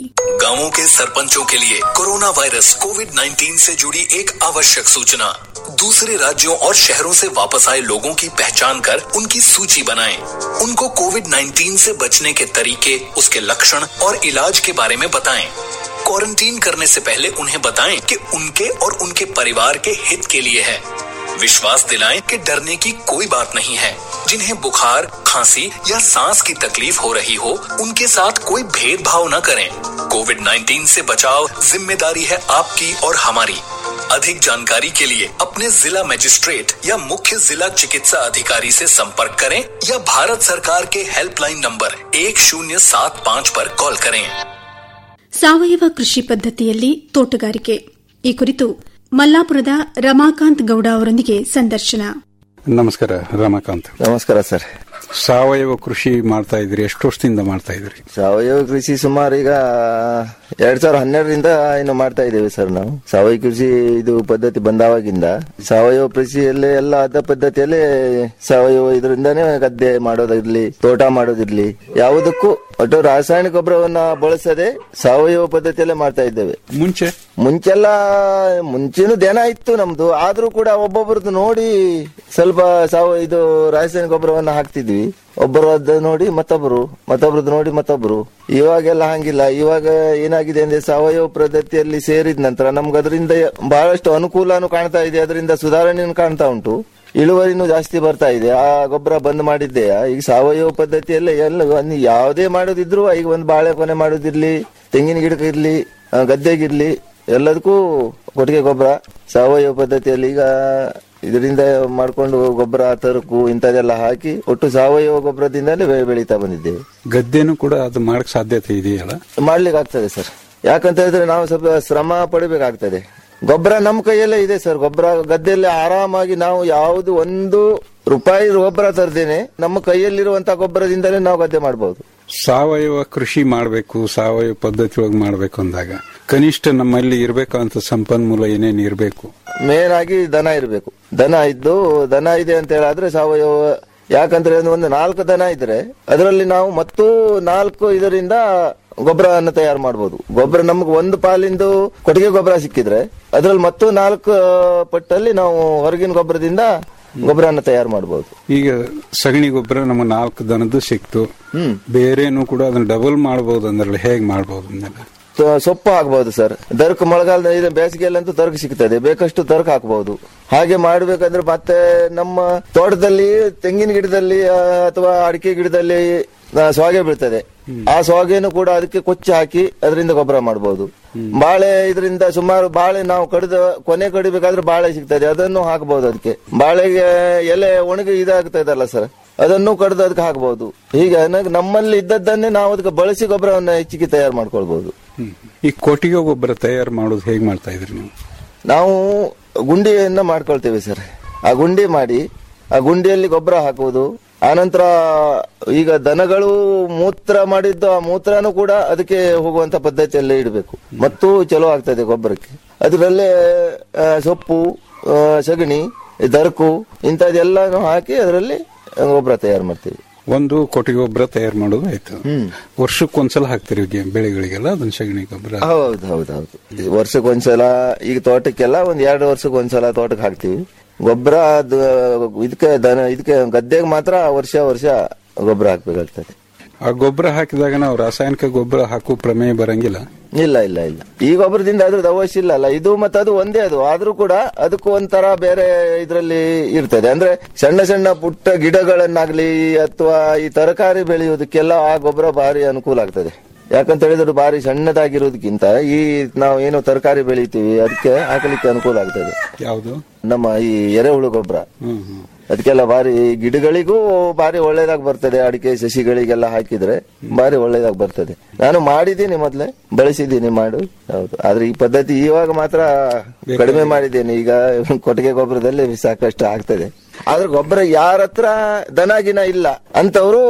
गांवों के सरपंचों के लिए कोरोना वायरस कोविड 19 से जुड़ी एक आवश्यक सूचना दूसरे राज्यों और शहरों से वापस आए लोगों की पहचान कर उनकी सूची बनाएं। उनको कोविड 19 से बचने के तरीके उसके लक्षण और इलाज के बारे में बताएं। क्वारंटीन करने से पहले उन्हें बताएं कि उनके और उनके परिवार के हित के लिए है विश्वास दिलाएं कि डरने की कोई बात नहीं है जिन्हें बुखार खांसी या सांस की तकलीफ हो रही हो उनके साथ कोई भेदभाव न करें कोविड 19 से बचाव जिम्मेदारी है आपकी और हमारी अधिक जानकारी के लिए अपने जिला मजिस्ट्रेट या मुख्य जिला चिकित्सा अधिकारी से संपर्क करें या भारत सरकार के हेल्पलाइन नंबर एक शून्य सात पाँच पर कॉल करें ಸಾವಯವ ಕೃಷಿ ಪದ್ಧತಿಯಲ್ಲಿ ತೋಟಗಾರಿಕೆ ಈ ಕುರಿತು ಮಲ್ಲಾಪುರದ ರಮಾಕಾಂತ್ ಗೌಡ ಅವರೊಂದಿಗೆ ಸಂದರ್ಶನ ನಮಸ್ಕಾರ ರಮಾಕಾಂತ್ ನಮಸ್ಕಾರ ಸರ್ ಸಾವಯವ ಕೃಷಿ ಮಾಡ್ತಾ ಇದ್ರಿ ಎಷ್ಟು ವರ್ಷದಿಂದ ಮಾಡ್ತಾ ಇದ್ರಿ ಸಾವಯವ ಕೃಷಿ ಸುಮಾರು ಈಗ ಎರಡ್ ಸಾವಿರದ ಹನ್ನೆರಡರಿಂದ ಇನ್ನು ಮಾಡ್ತಾ ಇದ್ದೇವೆ ಸರ್ ನಾವು ಸಾವಯವ ಕೃಷಿ ಇದು ಪದ್ಧತಿ ಬಂದಾವಾಗಿಂದ ಸಾವಯವ ಕೃಷಿಯಲ್ಲಿ ಎಲ್ಲ ಅದ ಪದ್ಧತಿಯಲ್ಲಿ ಸಾವಯವ ಇದರಿಂದಾನೇ ಗದ್ದೆ ಮಾಡೋದಿರ್ಲಿ ತೋಟ ಮಾಡೋದಿರ್ಲಿ ಯಾವುದಕ್ಕೂ ಒಟ್ಟು ರಾಸಾಯನಿಕ ಗೊಬ್ಬರವನ್ನ ಬಳಸದೆ ಸಾವಯವ ಪದ್ಧತಿಯಲ್ಲೇ ಮಾಡ್ತಾ ಇದ್ದೇವೆ ಮುಂಚೆ ಮುಂಚೆಲ್ಲ ಮುಂಚೆನೂ ದನ ಇತ್ತು ನಮ್ದು ಆದ್ರೂ ಕೂಡ ಒಬ್ಬೊಬ್ರದ್ದು ನೋಡಿ ಸ್ವಲ್ಪ ಸಾವ ಇದು ರಾಸಾಯನಿಕ ಗೊಬ್ಬರವನ್ನ ಹಾಕ್ತಿದ್ವಿ ಒಬ್ಬರದ್ದು ನೋಡಿ ಮತ್ತೊಬ್ರು ಮತ್ತೊಬ್ರದ್ದು ನೋಡಿ ಮತ್ತೊಬ್ರು ಇವಾಗೆಲ್ಲ ಹಂಗಿಲ್ಲ ಇವಾಗ ಏನಾಗಿದೆ ಅಂದ್ರೆ ಸಾವಯವ ಪದ್ಧತಿಯಲ್ಲಿ ಸೇರಿದ ನಂತರ ನಮ್ಗೆ ಅದರಿಂದ ಬಹಳಷ್ಟು ಅನುಕೂಲನೂ ಕಾಣ್ತಾ ಇದೆ ಅದರಿಂದ ಸುಧಾರಣೆಯನ್ನು ಕಾಣ್ತಾ ಉಂಟು ಇಳುವರಿನೂ ಜಾಸ್ತಿ ಬರ್ತಾ ಇದೆ ಆ ಗೊಬ್ಬರ ಬಂದ್ ಮಾಡಿದ್ದೆ ಈಗ ಸಾವಯವ ಪದ್ಧತಿಯಲ್ಲೇ ಎಲ್ಲ ಒಂದು ಯಾವುದೇ ಮಾಡೋದಿದ್ರು ಈಗ ಒಂದು ಬಾಳೆ ಕೊನೆ ಮಾಡೋದಿರ್ಲಿ ತೆಂಗಿನ ಗಿಡಕ್ಕಿರ್ಲಿ ಆ, ಗದ್ದೆಗಿರ್ಲಿ ಎಲ್ಲದಕ್ಕೂ ಕೊಟ್ಟಿಗೆ ಗೊಬ್ಬರ ಸಾವಯವ ಪದ್ಧತಿಯಲ್ಲಿ ಈಗ ಇದರಿಂದ ಮಾಡ್ಕೊಂಡು ಗೊಬ್ಬರ ತರಕು ಇಂಥದೆಲ್ಲ ಹಾಕಿ ಒಟ್ಟು ಸಾವಯವ ಗೊಬ್ಬರದಿಂದಲೇ ಬೆ- ಬೆಳೀತಾ ಬಂದಿದ್ದೇವೆ ಗದ್ದೆನೂ ಕೂಡ ಅದು ಮಾಡಕ್ ಸಾಧ್ಯತೆ ಇದೆಯಲ್ಲ ಮಾಡ್ಲಿಕ್ಕೆ ಆಗ್ತದೆ ಸರ್ ಯಾಕಂತ ಹೇಳಿದ್ರೆ ನಾವು ಸ್ವಲ್ಪ ಶ್ರಮ ಪಡಿಬೇಕಾಗ್ತದೆ ಗೊಬ್ಬರ ನಮ್ಮ ಕೈಯಲ್ಲೇ ಇದೆ ಸರ್ ಗೊಬ್ಬರ ಗದ್ದೆಯಲ್ಲಿ ಆರಾಮಾಗಿ ನಾವು ಯಾವುದು ಒಂದು ರೂಪಾಯಿ ಗೊಬ್ಬರ ತರದೇನೆ ನಮ್ಮ ಕೈಯಲ್ಲಿರುವಂತ ಗೊಬ್ಬರದಿಂದಲೇ ನಾವು ಗದ್ದೆ ಮಾಡಬಹುದು ಸಾವಯವ ಕೃಷಿ ಮಾಡಬೇಕು ಸಾವಯವ ಪದ್ಧತಿ ಒಳಗೆ ಮಾಡಬೇಕು ಅಂದಾಗ ಕನಿಷ್ಠ ನಮ್ಮಲ್ಲಿ ಇರಬೇಕಂತ ಸಂಪನ್ಮೂಲ ಏನೇನು ಇರಬೇಕು ಮೇನ್ ಆಗಿ ದನ ಇರಬೇಕು ದನ ಇದ್ದು ದನ ಇದೆ ಅಂತ ಹೇಳಿದ್ರೆ ಸಾವಯವ ಯಾಕಂದ್ರೆ ಒಂದು- ಒಂದು ನಾಲ್ಕು ದನ ಇದ್ರೆ ಅದರಲ್ಲಿ ನಾವು ಮತ್ತು ನಾಲ್ಕು ಇದರಿಂದ ಗೊಬ್ಬರವನ್ನು ತಯಾರು ಮಾಡಬಹುದು ಗೊಬ್ಬರ ನಮ್ಗೆ ಒಂದು ಪಾಲಿಂದು ಕೊಟ್ಟಿಗೆ ಗೊಬ್ಬರ ಸಿಕ್ಕಿದ್ರೆ ಅದರಲ್ಲಿ ಮತ್ತು ನಾಲ್ಕು ಪಟ್ಟಲ್ಲಿ ನಾವು ಹೊರಗಿನ ಗೊಬ್ಬರದಿಂದ ಗೊಬ್ಬರವನ್ನು ತಯಾರು ಮಾಡಬಹುದು ಈಗ ಸಗಣಿ ಗೊಬ್ಬರ ನಮ್ಮ ನಾಲ್ಕು ದನದ್ದು ಸಿಕ್ತು ಬೇರೆನೂ ಕೂಡ ಅದನ್ನ ಡಬಲ್ ಮಾಡಬಹುದು ಅಂದ್ರೆ ಹೇಗ್ ಮಾಡಬಹುದು ಅದನ್ನೆಲ್ಲ ತ- ಸೊಪ್ಪು ಹಾಕಬಹುದು ಸರ್ ದರ್ಕ್ ಮಳೆಗಾಲದ ಇದು ಬೇಸಿಗೆಯಲ್ಲಂತೂ ತರ್ಕ ಸಿಗ್ತದೆ ಬೇಕಷ್ಟು ತರ್ಕ ಹಾಕಬಹುದು ಹಾಗೆ ಮಾಡ್ಬೇಕಂದ್ರೆ ಮತ್ತೆ ನಮ್ಮ ತೋಟದಲ್ಲಿ ತೆಂಗಿನ ಗಿಡದಲ್ಲಿ ಆ, ಅಥವಾ ಅಡಿಕೆ ಗಿಡದಲ್ಲಿ ಆ, ಸೊಗೆ ಬೀಳ್ತದೆ ಆ ಸೊಗೆನು ಕೂಡ ಅದಕ್ಕೆ ಕೊಚ್ಚಿ ಹಾಕಿ ಅದರಿಂದ ಗೊಬ್ಬರ ಮಾಡಬಹುದು ಬಾಳೆ ಇದರಿಂದ ಸುಮಾರು ಬಾಳೆ ನಾವು ಕಡಿದ ಕೊನೆ ಕಡಿಬೇಕಾದ್ರೆ ಬಾಳೆ ಸಿಗ್ತದೆ ಅದನ್ನು ಹಾಕಬಹುದು ಅದಕ್ಕೆ ಬಾಳೆಗೆ ಎಲೆ ಒಣಗಿ ಇದಾಗ್ತದಲ್ಲ ಸರ್ ಅದನ್ನು ಕಡಿದು ಅದಕ್ಕೆ ಹಾಕಬಹುದು ಹೀಗೆ ನ- ನಮ್ಮಲ್ಲಿ ಇದ್ದದ್ದನ್ನೇ ನಾವು ಅದಕ್ಕೆ ಬಳಸಿ ಗೊಬ್ಬರವನ್ನ ಹೆಚ್ಚಿಗೆ ತಯಾರು ಮಾಡ್ಕೊಳ್ಬಹುದು ಈ ಕೊಟ್ಟಿಗೆ ಗೊಬ್ಬರ ತಯಾರು ಮಾಡೋದು ಹೇಗ್ ಮಾಡ್ತಾ ಇದ್ರಿ ನೀವು ನಾವು ಗುಂಡಿಯನ್ನ ಮಾಡ್ಕೊಳ್ತೇವೆ ಸರ್ ಆ ಗುಂಡಿ ಮಾಡಿ ಆ ಗುಂಡಿಯಲ್ಲಿ ಗೊಬ್ಬರ ಹಾಕುವುದು ಆನಂತರ ಈಗ ದನಗಳು ಮೂತ್ರ ಮಾಡಿದ್ದು ಆ ಮೂತ್ರನೂ ಕೂಡ ಅದಕ್ಕೆ ಹೋಗುವಂತ ಪದ್ಧತಿಯಲ್ಲೇ ಇಡಬೇಕು ಮತ್ತು ಚಲೋ ಆಗ್ತದೆ ಗೊಬ್ಬರಕ್ಕೆ ಅದರಲ್ಲೇ ಆ, ಸೊಪ್ಪು ಆ, ಸಗಣಿ ದರ್ಕು ಇಂಥದ್ದೆಲ್ಲಾನು ಹಾಕಿ ಅದರಲ್ಲಿ ಗೊಬ್ಬರ ತಯಾರು ಮಾಡ್ತೀವಿ ಒಂದು ಕೊಟ್ಟಿಗೆ ಗೊಬ್ಬರ ತಯಾರು ಮಾಡೋದು ಆಯ್ತು ವರ್ಷಕ್ಕೊಂದ್ಸಲ ಹಾಕ್ತಿರಿ ಗೆ- ಬೆಳೆಗಳಿಗೆಲ್ಲ ಅದನ್ನ ಸಗಣಿ ಗೊಬ್ಬರ ಹೌದು ಹೌದು ಹೌದು ವರ್ಷಕ್ಕೆ ಒಂದ್ಸಲ ಈಗ ತೋಟಕ್ಕೆಲ್ಲ ಒಂದ್ ಎರಡು ವರ್ಷಕ್ಕೆ ಒಂದ್ಸಲ ತೋಟಕ್ಕೆ ಹಾಕ್ತಿವಿ ಗೊಬ್ಬರ ಅದು ಇದಕ್ಕೆ ದನ ಇದಕ್ಕೆ ಗದ್ದೆಗೆ ಮಾತ್ರ ವರ್ಷ ವರ್ಷ ಗೊಬ್ಬರ ಹಾಕ್ಬೇಕಾಗ್ತದೆ ಆ ಗೊಬ್ಬರ ಹಾಕಿದಾಗ ನಾವು ರಾಸಾಯನಿಕ ಗೊಬ್ಬರ ಹಾಕೋ ಪ್ರಮೇಯ ಬರಂಗಿಲ್ಲ ಇಲ್ಲ ಇಲ್ಲ ಇಲ್ಲ ಈ ಗೊಬ್ಬರದಿಂದ ಅದ್ರದ್ದು ಅವಶ್ಯ ಇಲ್ಲ ಅಲ್ಲ ಇದು ಮತ್ತೆ ಅದು ಒಂದೇ ಅದು ಆದ್ರೂ ಕೂಡ ಅದಕ್ಕೂ ಒಂಥರ ಬೇರೆ ಇದರಲ್ಲಿ ಇರ್ತದೆ ಅಂದ್ರೆ ಸಣ್ಣ ಸಣ್ಣ ಪುಟ್ಟ ಗಿಡಗಳನ್ನಾಗ್ಲಿ ಅಥವಾ ಈ ತರಕಾರಿ ಬೆಳೆಯುವುದಕ್ಕೆಲ್ಲ ಆ ಗೊಬ್ಬರ ಭಾರಿ ಅನುಕೂಲ ಆಗ್ತದೆ ಯಾಕಂತ ಹೇಳಿದ್ರೆ ಭಾರಿ ಸಣ್ಣದಾಗಿರೋದಕ್ಕಿಂತ ಈ ನಾವು ಏನು ತರಕಾರಿ ಬೆಳಿತೀವಿ ಅದಕ್ಕೆ ಹಾಕಲಿಕ್ಕೆ ಅನುಕೂಲ ಆಗ್ತದೆ ಯಾವುದು ನಮ್ಮ ಈ ಎರೆಹುಳು ಗೊಬ್ಬರ ಹ್ಮ್ ಹ್ಮ್ ಅದಕ್ಕೆಲ್ಲ ಭಾರಿ ಗಿಡಗಳಿಗೂ ಭಾರಿ ಒಳ್ಳೇದಾಗಿ ಬರ್ತದೆ ಅಡಿಕೆ ಸಸಿಗಳಿಗೆಲ್ಲ ಹಾಕಿದ್ರೆ ಭಾರಿ ಒಳ್ಳೇದಾಗಿ ಬರ್ತದೆ ನಾನು ಮಾಡಿದ್ದೀನಿ ಮೊದ್ಲೇ ಬಳಸಿದ್ದೀನಿ ಮಾಡು ಹೌದು ಆದ್ರೆ ಈ ಪದ್ಧತಿ ಇವಾಗ ಮಾತ್ರ ಕಡಿಮೆ ಮಾಡಿದ್ದೇನೆ ಈಗ ಕೊಟ್ಟಿಗೆ ಗೊಬ್ಬರದಲ್ಲಿ ಸಾಕಷ್ಟು ಆಗ್ತದೆ ಆದ್ರೆ ಗೊಬ್ಬರ ಯಾರ ಹತ್ರ ದನ ಗಿನ ಇಲ್ಲ ಅಂತವರು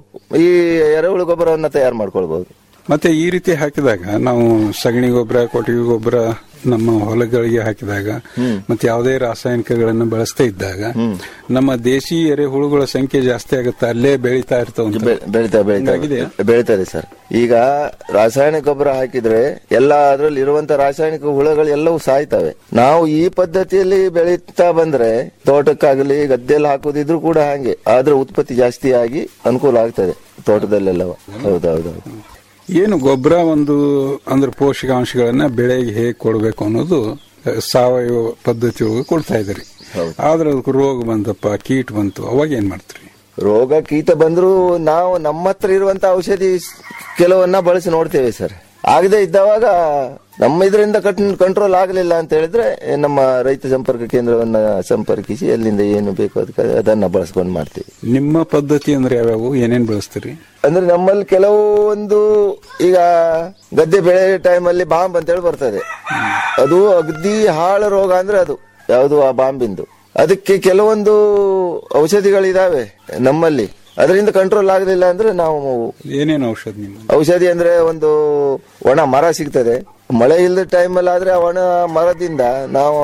ಈ ಎರೆಹುಳು ಗೊಬ್ಬರವನ್ನ ತಯಾರು ಮಾಡ್ಕೊಳ್ಬಹುದು ಮತ್ತೆ ಈ ರೀತಿ ಹಾಕಿದಾಗ ನಾವು ಸಗಣಿ ಗೊಬ್ಬರ ಕೊಟ್ಟಿಗೆ ಗೊಬ್ಬರ ನಮ್ಮ ಹೊಲಗಳಿಗೆ ಹಾಕಿದಾಗ ಮತ್ತೆ ಯಾವುದೇ ರಾಸಾಯನಿಕಗಳನ್ನು ಬಳಸ್ತಾ ಇದ್ದಾಗ ನಮ್ಮ ದೇಶಿ ಎರೆಹುಳುಗಳ ಸಂಖ್ಯೆ ಜಾಸ್ತಿ ಆಗುತ್ತೆ ಅಲ್ಲೇ ಬೆಳೀತಾ ಇರ್ತಾವ ಬೆ- ಬೆಳಿತಾ ಬೆಳಿತಾ ಹಂಗಾಗಿದೆಯಾ? ಬೆಳಿತಾರೆ ಸರ್ ಈಗ ರಾಸಾಯನಿಕ ಗೊಬ್ಬರ ಹಾಕಿದ್ರೆ ಎಲ್ಲ ಅದ್ರಲ್ಲಿ ಇರುವಂತ ರಾಸಾಯನಿಕ ಹುಳಗಳು ಎಲ್ಲವೂ ಸಾಯ್ತವೆ ನಾವು ಈ ಪದ್ಧತಿಯಲ್ಲಿ ಬೆಳೀತಾ ಬಂದ್ರೆ ತೋಟಕ್ಕಾಗಲಿ ಗದ್ದೆಯಲ್ಲಿ ಹಾಕುದಿದ್ರು ಕೂಡ ಹಾಗೆ ಆದ್ರೆ ಉತ್ಪತ್ತಿ ಜಾಸ್ತಿ ಆಗಿ ಅನುಕೂಲ ಆಗ್ತದೆ ತೋಟದಲ್ಲೆಲ್ಲವ ಹೌದೌದೌದು ಏನು ಗೊಬ್ಬರ ಒಂದು ಅಂದ್ರೆ ಪೋಷಕಾಂಶಗಳನ್ನ ಬೆಳೆಗೆ ಹೇಗೆ ಕೊಡಬೇಕು ಅನ್ನೋದು ಅಹ್, ಸಾವಯವ ಪದ್ಧತಿ ಒಳಗೆ ಕೊಡ್ತಾ ಇದ್ರಿ ಆದ್ರೆ ಅದಕ್ಕೆ ರೋಗ ಬಂತಪ್ಪ ಕೀಟ ಬಂತು ಅವಾಗ ಏನ್ ಮಾಡ್ತೀರಿ ರೋಗ ಕೀಟ ಬಂದ್ರು ನಾವು ನಮ್ಮ ಹತ್ರ ಇರುವಂತ ಔಷಧಿ ಸ್- ಕೆಲವನ್ನ ಬಳಸಿ ನೋಡ್ತೇವೆ ಸರ್ ಆಗದೆ ಇದ್ದವಾಗ ನಮ್ಮ ಇದರಿಂದ ಕಂಟ್ರೋಲ್ ಆಗಲಿಲ್ಲ ಅಂತ ಹೇಳಿದ್ರೆ ನಮ್ಮ ರೈತ ಸಂಪರ್ಕ ಕೇಂದ್ರವನ್ನ ಸಂಪರ್ಕಿಸಿ ಎಲ್ಲಿಂದ ಏನು ಬೇಕು ಅದಕ್ಕೆ ಅದನ್ನ ಬಳಸ್ಕೊಂಡು ಮಾಡ್ತೀವಿ ನಿಮ್ಮ ಪದ್ಧತಿ ಅಂದ್ರೆ ಯಾವ್ಯಾವು ಏನೇನ್ ಬಳಸ್ತೀರಿ ಅಂದ್ರೆ ನಮ್ಮಲ್ಲಿ ಕೆಲವು ಒಂದು ಈಗ ಗದ್ದೆ ಬೆಳೆ ಟೈಮಲ್ಲಿ ಬಾಂಬ್ ಅಂತ ಹೇಳಿ ಬರ್ತದೆ ಅದು ಅಗದಿ ಹಾಳು ರೋಗ ಅಂದ್ರೆ ಅದು ಯಾವುದು ಆ ಬಾಂಬಿಂದು ಅದಕ್ಕೆ ಕೆಲವೊಂದು ಔಷಧಿಗಳಿದಾವೆ ನಮ್ಮಲ್ಲಿ ಅದರಿಂದ ಕಂಟ್ರೋಲ್ ಆಗಲಿಲ್ಲ ಅಂದ್ರೆ ನಾವು ಏನೇನು ಔಷಧ ನಿಮ್ಮ ಔಷಧಿ ಅಂದ್ರೆ ಒಂದು ಒಣ ಮರ ಸಿಗ್ತದೆ ಮಳೆ ಇಲ್ಲದ ಟೈಮಲ್ಲಿ ಆದ್ರೆ ಆ ಒಣ ಮರದಿಂದ ನಾವು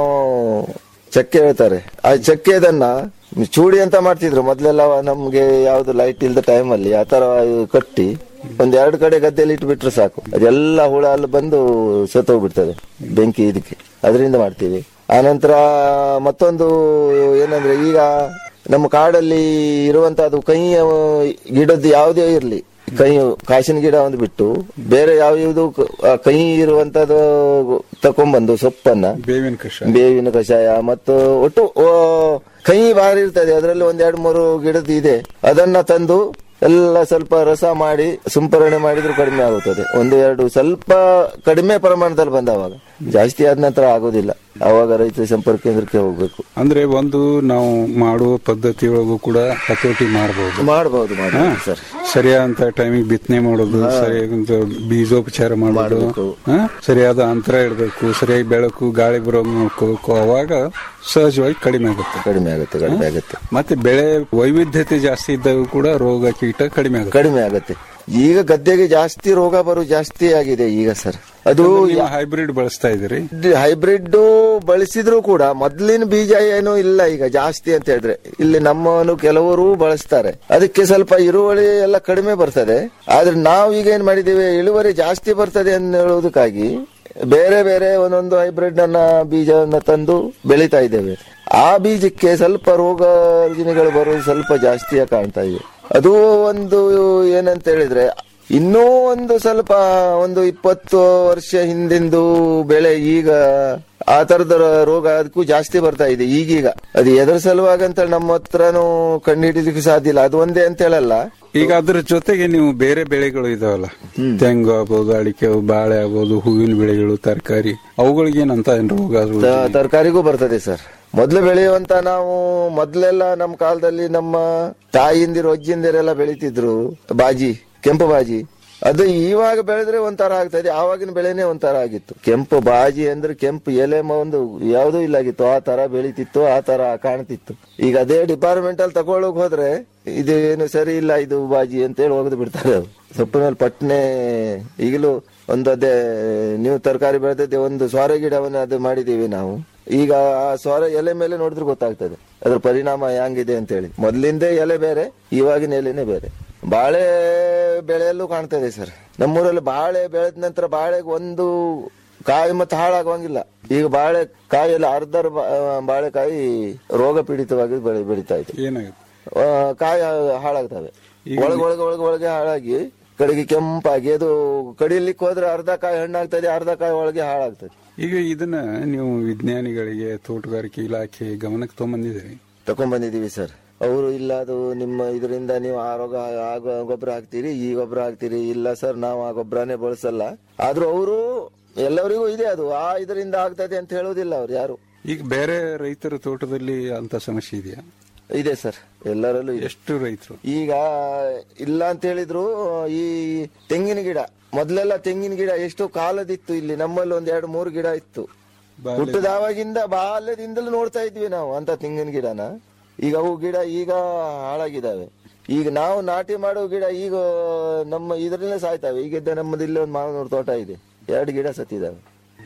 ಚಕ್ಕೆ ಹೇಳ್ತಾರೆ ಆ ಚಕ್ಕೆದನ್ನ ಚೂಡಿ ಅಂತ ಮಾಡ್ತಿದ್ರು ಮೊದ್ಲೆಲ್ಲ ನಮ್ಗೆ ಯಾವ್ದು ಲೈಟ್ ಇಲ್ದ ಟೈಮಲ್ಲಿ ಆ ತರ ಕಟ್ಟಿ ಒಂದ್ ಎರಡು ಕಡೆ ಗದ್ದೆಯಲ್ಲಿ ಇಟ್ಬಿಟ್ರೆ ಸಾಕು ಅದೆಲ್ಲ ಹುಳ ಅಲ್ಲಿ ಬಂದು ಸತ್ತೋಗ್ಬಿಡ್ತದೆ ಬೆಂಕಿ ಇದಕ್ಕೆ ಅದರಿಂದ ಮಾಡ್ತೀವಿ ಆನಂತರ ಮತ್ತೊಂದು ಏನಂದ್ರೆ ಈಗ ನಮ್ಮ ಕಾಡಲ್ಲಿ ಇರುವಂತ ಅದು ಕೈಯ ಗಿಡದ್ದು ಯಾವುದೇ ಇರಲಿ ಕೈ ಕಾಸಿನ ಗಿಡ ಒಂದು ಬಿಟ್ಟು ಬೇರೆ ಯಾವ ಯಾವ್ದು ಕೈ ಇರುವಂತದ್ದು ತಕೊಂಡ್ಬಂದು ಸೊಪ್ಪನ್ನ ಬೇವಿನ ಕಷಾಯ ಬೇವಿನ ಕಷಾಯ ಮತ್ತು ಒಟ್ಟು ಓ, ಕೈ ಬಾರಿ ಇರ್ತದೆ ಅದರಲ್ಲಿ ಒಂದ್ ಎರಡು ಮೂರು ಗಿಡದ್ದು ಇದೆ ಅದನ್ನ ತಂದು ಎಲ್ಲ ಸ್ವಲ್ಪ ರಸ ಮಾಡಿ ಸಿಂಪರಣೆ ಮಾಡಿದ್ರು ಕಡಿಮೆ ಆಗುತ್ತದೆ ಒಂದು ಎರಡು ಸ್ವಲ್ಪ ಕಡಿಮೆ ಪ್ರಮಾಣದಲ್ಲಿ ಬಂದವಾಗ ಜಾಸ್ತಿ ಆದ ನಂತರ ಆಗೋದಿಲ್ಲ ಆವಾಗ ರೈತ ಸಂಪರ್ಕ ಕೇಂದ್ರಕ್ಕೆ ಹೋಗ್ಬೇಕು ಅಂದ್ರೆ ಒಂದು ನಾವು ಮಾಡುವ ಪದ್ಧತಿಯೊಳಗೂ ಕೂಡ ಹತೋಟಿ ಮಾಡಬಹುದು ಮಾಡಬಹುದು ಮಾಡಬಹುದು ಸರ್ ಸರಿಯಾದಂತ ಟೈಮಿಗೆ ಬಿತ್ತನೆ ಮಾಡೋದು ಸರಿಯಾದ ಬೀಜೋಪಚಾರ ಮಾಡೋದು ಹಾ? ಸರಿಯಾದ ಅಂತರ ಇಡಬೇಕು ಸರಿಯಾಗಿ ಬೆಳಕು ಗಾಳಿ ಬರೋ ನೋಡ್ಕೋಬೇಕು ಅವಾಗ ಸಹಜವಾಗಿ ಕಡಿಮೆ ಆಗುತ್ತೆ ಕಡಿಮೆ ಆಗುತ್ತೆ ಕಡಿಮೆ ಆಗುತ್ತೆ ಮತ್ತೆ ಬೆಳೆ ವೈವಿಧ್ಯತೆ ಜಾಸ್ತಿ ಇದ್ದಾಗ ಕೂಡ ರೋಗ ಕೀಟ ಕಡಿಮೆ ಆಗುತ್ತೆ ಕಡಿಮೆ ಆಗುತ್ತೆ ಈಗ ಗದ್ದೆಗೆ ಜಾಸ್ತಿ ರೋಗ ಬರು ಜಾಸ್ತಿ ಆಗಿದೆ ಈಗ ಸರ್ ಅದು ನೀವು ಹೈಬ್ರಿಡ್ ಬಳಸ್ತಾ ಇದ್ದೀರಿ ಹೈಬ್ರಿಡ್ ಬಳಸಿದ್ರು ಕೂಡ ಮೊದ್ಲಿನ ಬೀಜ ಏನು ಇಲ್ಲ ಈಗ ಜಾಸ್ತಿ ಅಂತ ಹೇಳಿದ್ರೆ ಇಲ್ಲಿ ನಮ್ಮನು ಕೆಲವರು ಬಳಸ್ತಾರೆ ಅದಕ್ಕೆ ಸ್ವಲ್ಪ ಇಳುವರಿ ಎಲ್ಲ ಕಡಿಮೆ ಬರ್ತದೆ ಆದ್ರೆ ನಾವು ಈಗ ಏನ್ ಮಾಡಿದ್ದೇವೆ ಇಳುವರಿ ಜಾಸ್ತಿ ಬರ್ತದೆ ಅಂತ ಹೇಳುವುದಕ್ಕಾಗಿ ಬೇರೆ ಬೇರೆ ಒಂದೊಂದು ಹೈಬ್ರಿಡ್ ಅನ್ನ ಬೀಜವನ್ನ ತಂದು ಬೆಳೀತಾ ಇದ್ದೇವೆ ಆ ಬೀಜಕ್ಕೆ ಸ್ವಲ್ಪ ರೋಗ ರುಜಿನಗಳು ಬರೋದು ಸ್ವಲ್ಪ ಜಾಸ್ತಿಯಾಗಿ ಕಾಣ್ತಾ ಇದೆ ಅದು ಒಂದು ಏನಂತ ಹೇಳಿದ್ರೆ ಇನ್ನೂ ಒಂದು ಸ್ವಲ್ಪ ಒಂದು ಇಪ್ಪತ್ತು ವರ್ಷ ಹಿಂದಿಂದು ಬೆಳೆ ಈಗ ಆ ತರದ ರೋಗ ಅದಕ್ಕೂ ಜಾಸ್ತಿ ಬರ್ತಾ ಇದೆ ಈಗೀಗ ಅದು ಎದ್ರ ಸಲುವಾಗಿ ಅಂತ ನಮ್ಮ ಹತ್ರನೂ ಕಂಡುಹಿಡಿಲಿಕ್ಕೆ ಸಾಧ್ಯ ಇಲ್ಲ ಅದು ಒಂದೇ ಅಂತ ಹೇಳಲ್ಲ ಈಗ ಅದ್ರ ಜೊತೆಗೆ ನೀವು ಬೇರೆ ಬೆಳೆಗಳು ಇದಾವಲ್ಲ ತೆಂಗು ಆಗ್ಬೋದು ಅಡಿಕೆ ಬಾಳೆ ಆಗ್ಬೋದು ಹೂವಿನ ಬೆಳೆಗಳು ತರಕಾರಿ ಅವುಗಳಿಗೇನಂತ ಏನ್ ರೋಗ ಅದು ತ- ತರಕಾರಿಗೂ ಬರ್ತದೆ ಸರ್ ಮೊದ್ಲು ಬೆಳೆಯುವಂತ ನಾವು ಮೊದ್ಲೆಲ್ಲ ನಮ್ಮ ಕಾಲದಲ್ಲಿ ನಮ್ಮ ತಾಯಿಂದಿರು ಅಜ್ಜಿಂದಿರೆಲ್ಲ ಬೆಳಿತಿದ್ರು ಬಾಜಿ ಕೆಂಪು ಬಾಜಿ ಅದು ಇವಾಗ ಬೆಳೆದ್ರೆ ಒಂಥರ ಆಗ್ತದೆ ಆವಾಗಿನ ಬೆಳೆನೇ ಒಂಥರ ಆಗಿತ್ತು ಕೆಂಪು ಬಾಜಿ ಅಂದ್ರೆ ಕೆಂಪು ಎಲೆ ಮ- ಒಂದು ಯಾವುದೂ ಇಲ್ಲಾಗಿತ್ತು ಆ ತರ ಬೆಳಿತಿತ್ತು ಆ ತರ ಕಾಣ್ತಿತ್ತು ಈಗ ಅದೇ ಡಿಪಾರ್ಟ್ಮೆಂಟ್ ಅಲ್ಲಿ ತಗೊಳಕ್ ಹೋದ್ರೆ ಇದು ಏನು ಸರಿ ಇಲ್ಲ ಇದು ಬಾಜಿ ಅಂತ ಹೇಳಿ ಹೋಗದು ಬಿಡ್ತಾರೆ ಅವ್ರು. ಸೊಪ್ಪಿನಲ್ಲಿ ಪಟ್ನೆ ಈಗಲೂ ಒಂದು ಅದೇ ನೀವು ತರಕಾರಿ ಬೆಳೆದಿದ್ದೆ ಒಂದು ಸೋರೆ ಗಿಡವನ್ನು ಅದು ಮಾಡಿದೀವಿ ನಾವು ಈಗ ಆ ಸೋರೆ ಎಲೆ ಮೇಲೆ ನೋಡಿದ್ರೆ ಗೊತ್ತಾಗ್ತದೆ ಅದ್ರ ಪರಿಣಾಮ ಹೆಂಗಿದೆ ಅಂತ ಹೇಳಿ ಮೊದ್ಲಿಂದೇ ಎಲೆ ಬೇರೆ ಇವಾಗಿನ ಎಲೆನೇ ಬೇರೆ ಬಾಳೆ ಬೆಳೆಯಲ್ಲೂ ಕಾಣ್ತದೆ ಸರ್ ನಮ್ಮೂರಲ್ಲಿ ಬಾಳೆ ಬೆಳೆದ ನಂತರ ಬಾಳೆಗೆ ಒಂದು ಕಾಯಿ ಮತ್ತೆ ಹಾಳಾಗುವಂಗಿಲ್ಲ ಈಗ ಬಾಳೆ ಕಾಯಿಯಲ್ಲಿ ಅರ್ಧ ಬಾಳೆಕಾಯಿ ರೋಗ ಪೀಡಿತವಾಗಿ ಬೆಳೆ ಬೆಳೀತಾ ಇದೆ ಏನಾಗುತ್ತೆ ಆ, ಕಾಯಿ ಹಾಳಾಗ್ತವೆ ಒಳಗೆ ಒಳಗೆ ಒಳಗೆ ಒಳಗೆ ಹಾಳಾಗಿ ಕಡೆಗೆ ಕೆಂಪಾಗಿ ಅದು ಕಡಿಲಿಕ್ಕೆ ಹೋದ್ರೆ ಅರ್ಧ ಕಾಯಿ ಹಣ್ಣಾಗ್ತದೆ ಅರ್ಧ ಕಾಯಿ ಒಳಗೆ ಹಾಳಾಗ್ತದೆ ಈಗ ಇದನ್ನ ನೀವು ವಿಜ್ಞಾನಿಗಳಿಗೆ ತೋಟಗಾರಿಕೆ ಇಲಾಖೆ ಗಮನಕ್ಕೆ ತಗೊಂಬಂದಿದ್ದೀರಿ ತಕೊಂಡ್ಬಂದಿದೀವಿ ಸರ್ ಅವರು ಇಲ್ಲ ಅದು ನಿಮ್ಮ ಇದರಿಂದ ನೀವು ಆ ರೋಗ ಆ ಗೊ- ಗೊಬ್ಬರ ಹಾಕ್ತೀರಿ ಈ ಗೊಬ್ಬರ ಹಾಕ್ತೀರಿ ಇಲ್ಲ ಸರ್ ನಾವು ಆ ಗೊಬ್ಬರನೇ ಬಳಸಲ್ಲ ಆದ್ರೂ ಅವರು ಎಲ್ಲರಿಗೂ ಇದೆ ಅದು ಆ ಇದರಿಂದ ಆಗ್ತದೆ ಅಂತ ಹೇಳೋದಿಲ್ಲ ಅವ್ರು ಯಾರು ಈಗ ಬೇರೆ ರೈತರ ತೋಟದಲ್ಲಿ ಅಂತ ಸಮಸ್ಯೆ ಇದೆಯಾ ಇದೆ ಸರ್ ಎಲ್ಲರಲ್ಲೂ ಇದೆ ಎಷ್ಟು ರೈತರು ಈಗ ಇಲ್ಲ ಅಂತ ಹೇಳಿದ್ರು ಈ ತೆಂಗಿನ ಗಿಡ ಮೊದ್ಲೆಲ್ಲ ತೆಂಗಿನ ಗಿಡ ಎಷ್ಟು ಕಾಲದಿತ್ತು ಇಲ್ಲಿ ನಮ್ಮಲ್ಲಿ ಒಂದ್ ಎರಡು ಮೂರು ಗಿಡ ಇತ್ತು ಹುಟ್ಟದಾವಾಗಿಂದ ಬಾಲ್ಯದಿಂದಲೂ ನೋಡ್ತಾ ಇದ್ವಿ ನಾವು ಅಂತ ತೆಂಗಿನ ಗಿಡನ ಈಗ ಅವು ಗಿಡ ಈಗ ಹಾಳಾಗಿದ್ದಾವೆ ಈಗ ನಾವು ನಾಟಿ ಮಾಡೋ ಗಿಡ ಈಗ ನಮ್ಮ ಇದರಲ್ಲೇ ಸಾಯ್ತಾವೆ ಈಗ ಇದ್ದ ನಮ್ಮದು ಇಲ್ಲೇ ಒಂದು ಮಾವಿನ ತೋಟ ಇದೆ ಎರಡು ಗಿಡ ಸತ್ತಿದಾವೆ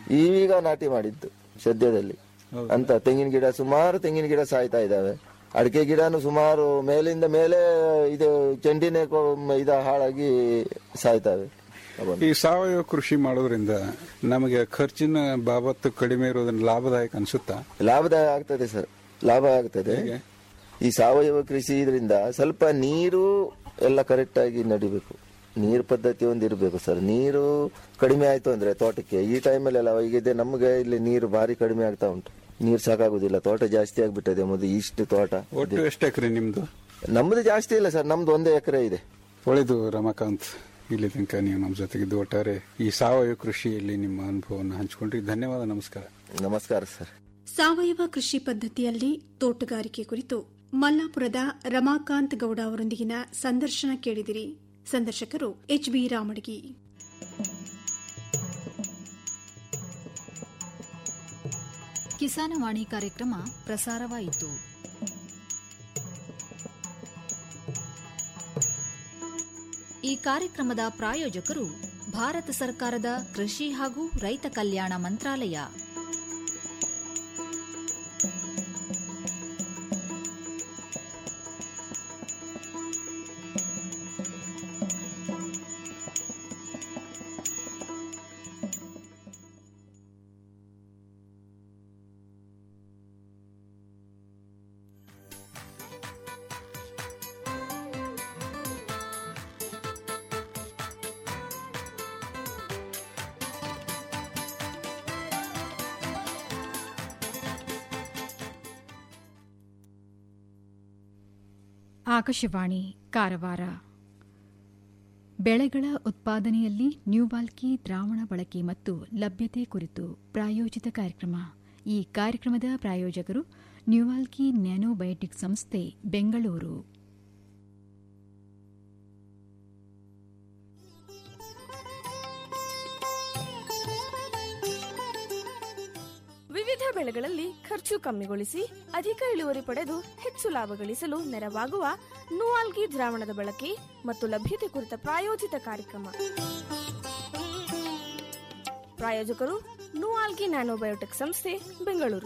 ಈಗ ನಾಟಿ ಮಾಡಿದ್ದು ಸದ್ಯದಲ್ಲಿ ಅಂತ ತೆಂಗಿನ ಗಿಡ ಸುಮಾರು ತೆಂಗಿನ ಗಿಡ ಸಾಯ್ತಾ ಇದಾವೆ ಅಡಿಕೆ ಗಿಡನು ಸುಮಾರು ಮೇಲಿಂದ ಮೇಲೆ ಇದು ಚೆಂಡಿನೇ ಕೊ- ಇದ ಹಾಳಾಗಿ ಸಾಯ್ತಾವೆ ಈ ಸಾವಯವ ಕೃಷಿ ಮಾಡೋದ್ರಿಂದ ನಮಗೆ ಖರ್ಚಿನ ಬಾಬತ್ತು ಕಡಿಮೆ ಇರೋದ್ರಿಂದ ಲಾಭದಾಯಕ ಅನ್ಸುತ್ತಾ ಲಾಭದಾಯ ಆಗ್ತದೆ ಸರ್ ಲಾಭ ಆಗ್ತದೆ ಈ ಸಾವಯವ ಕೃಷಿ ಇದರಿಂದ ಸ್ವಲ್ಪ ನೀರು ಎಲ್ಲ ಕರೆಕ್ಟ್ ಆಗಿ ನಡಿಬೇಕು ನೀರು ಪದ್ಧತಿ ಒಂದು ಇರಬೇಕು ಸರ್ ನೀರು ಕಡಿಮೆ ಆಯ್ತು ಅಂದ್ರೆ ತೋಟಕ್ಕೆ ಈ ಟೈಮಲ್ಲಿ ಎಲ್ಲ ಈಗ ಇದೆ ನಮಗೆ ಇಲ್ಲಿ ನೀರು ಭಾರಿ ಕಡಿಮೆ ಆಗ್ತಾ ಉಂಟು ನೀರು ಸಾಕಾಗುದಿಲ್ಲ ತೋಟ ಜಾಸ್ತಿ ಆಗ್ಬಿಟ್ಟದೆ ಮೊದಲು ಇಷ್ಟು ತೋಟ ಒಟ್ಟು ಎಷ್ಟು ಎಕರೆ ನಿಮ್ದು ನಮ್ದು ಜಾಸ್ತಿ ಇಲ್ಲ ಸರ್ ನಮ್ದು ಒಂದೇ ಎಕರೆ ಇದೆ ಒಳ್ಳೆಯದು ರಮಾಕಾಂತ್ ಇಲ್ಲಿ ತನಕ ನೀವು ನಮ್ಮ ಜೊತೆಗಿದ್ದು ಒಟ್ಟಾರೆ ಈ ಸಾವಯವ ಕೃಷಿಯಲ್ಲಿ ನಿಮ್ಮ ಅನುಭವವನ್ನು ಹಂಚಿಕೊಂಡ್ರಿ ಧನ್ಯವಾದ ನಮಸ್ಕಾರ ನಮಸ್ಕಾರ ಸರ್ ಸಾವಯವ ಕೃಷಿ ಪದ್ಧತಿಯಲ್ಲಿ ತೋಟಗಾರಿಕೆ ಕುರಿತು ಮಲ್ಲಾಪುರದ ರಮಾಕಾಂತ್ ಗೌಡ ಅವರೊಂದಿಗಿನ ಸಂದರ್ಶನ ಕೇಳಿದಿರಿ ಸಂದರ್ಶಕರು ಎಚ್ ಬಿ ರಾಮಡಗಿ ಕಿಸಾನವಾಣಿ ಕಾರ್ಯಕ್ರಮ ಪ್ರಸಾರವಾಯಿತು ಈ ಕಾರ್ಯಕ್ರಮದ ಪ್ರಾಯೋಜಕರು ಭಾರತ ಸರ್ಕಾರದ ಕೃಷಿ ಹಾಗೂ ರೈತ ಕಲ್ಯಾಣ ಮಂತ್ರಾಲಯ ಆಕಾಶವಾಣಿ ಕಾರವಾರ ಬೆಳೆಗಳ ಉತ್ಪಾದನೆಯಲ್ಲಿ ನ್ಯೂಬಾಲ್ಕಿ ದ್ರಾವಣ ಬಳಕೆ ಮತ್ತು ಲಭ್ಯತೆ ಕುರಿತು ಪ್ರಾಯೋಜಿತ ಕಾರ್ಯಕ್ರಮ ಈ ಕಾರ್ಯಕ್ರಮದ ಪ್ರಾಯೋಜಕರು ನ್ಯೂವಾಲ್ಕಿ ನ್ಯಾನೋಬಯೋಟಿಕ್ ಸಂಸ್ಥೆ ಬೆಂಗಳೂರು ವಿವಿಧ ಬೆಳೆಗಳಲ್ಲಿ ಖರ್ಚು ಕಮ್ಮಿಗೊಳಿಸಿ ಅಧಿಕ ಇಳುವರಿ ಪಡೆದು ಹೆಚ್ಚು ಲಾಭ ಗಳಿಸಲು ನೆರವಾಗುವ ನೂವಾಲ್ಗಿ ದ್ರಾವಣದ ಬಳಕೆ ಮತ್ತು ಲಭ್ಯತೆ ಕುರಿತ ಪ್ರಾಯೋಜಿತ ಕಾರ್ಯಕ್ರಮ ಪ್ರಾಯೋಜಕರು ನೂವಾಲ್ಗಿ ನ್ಯಾನೋಬಯೋಟೆಕ್ ಸಂಸ್ಥೆ ಬೆಂಗಳೂರು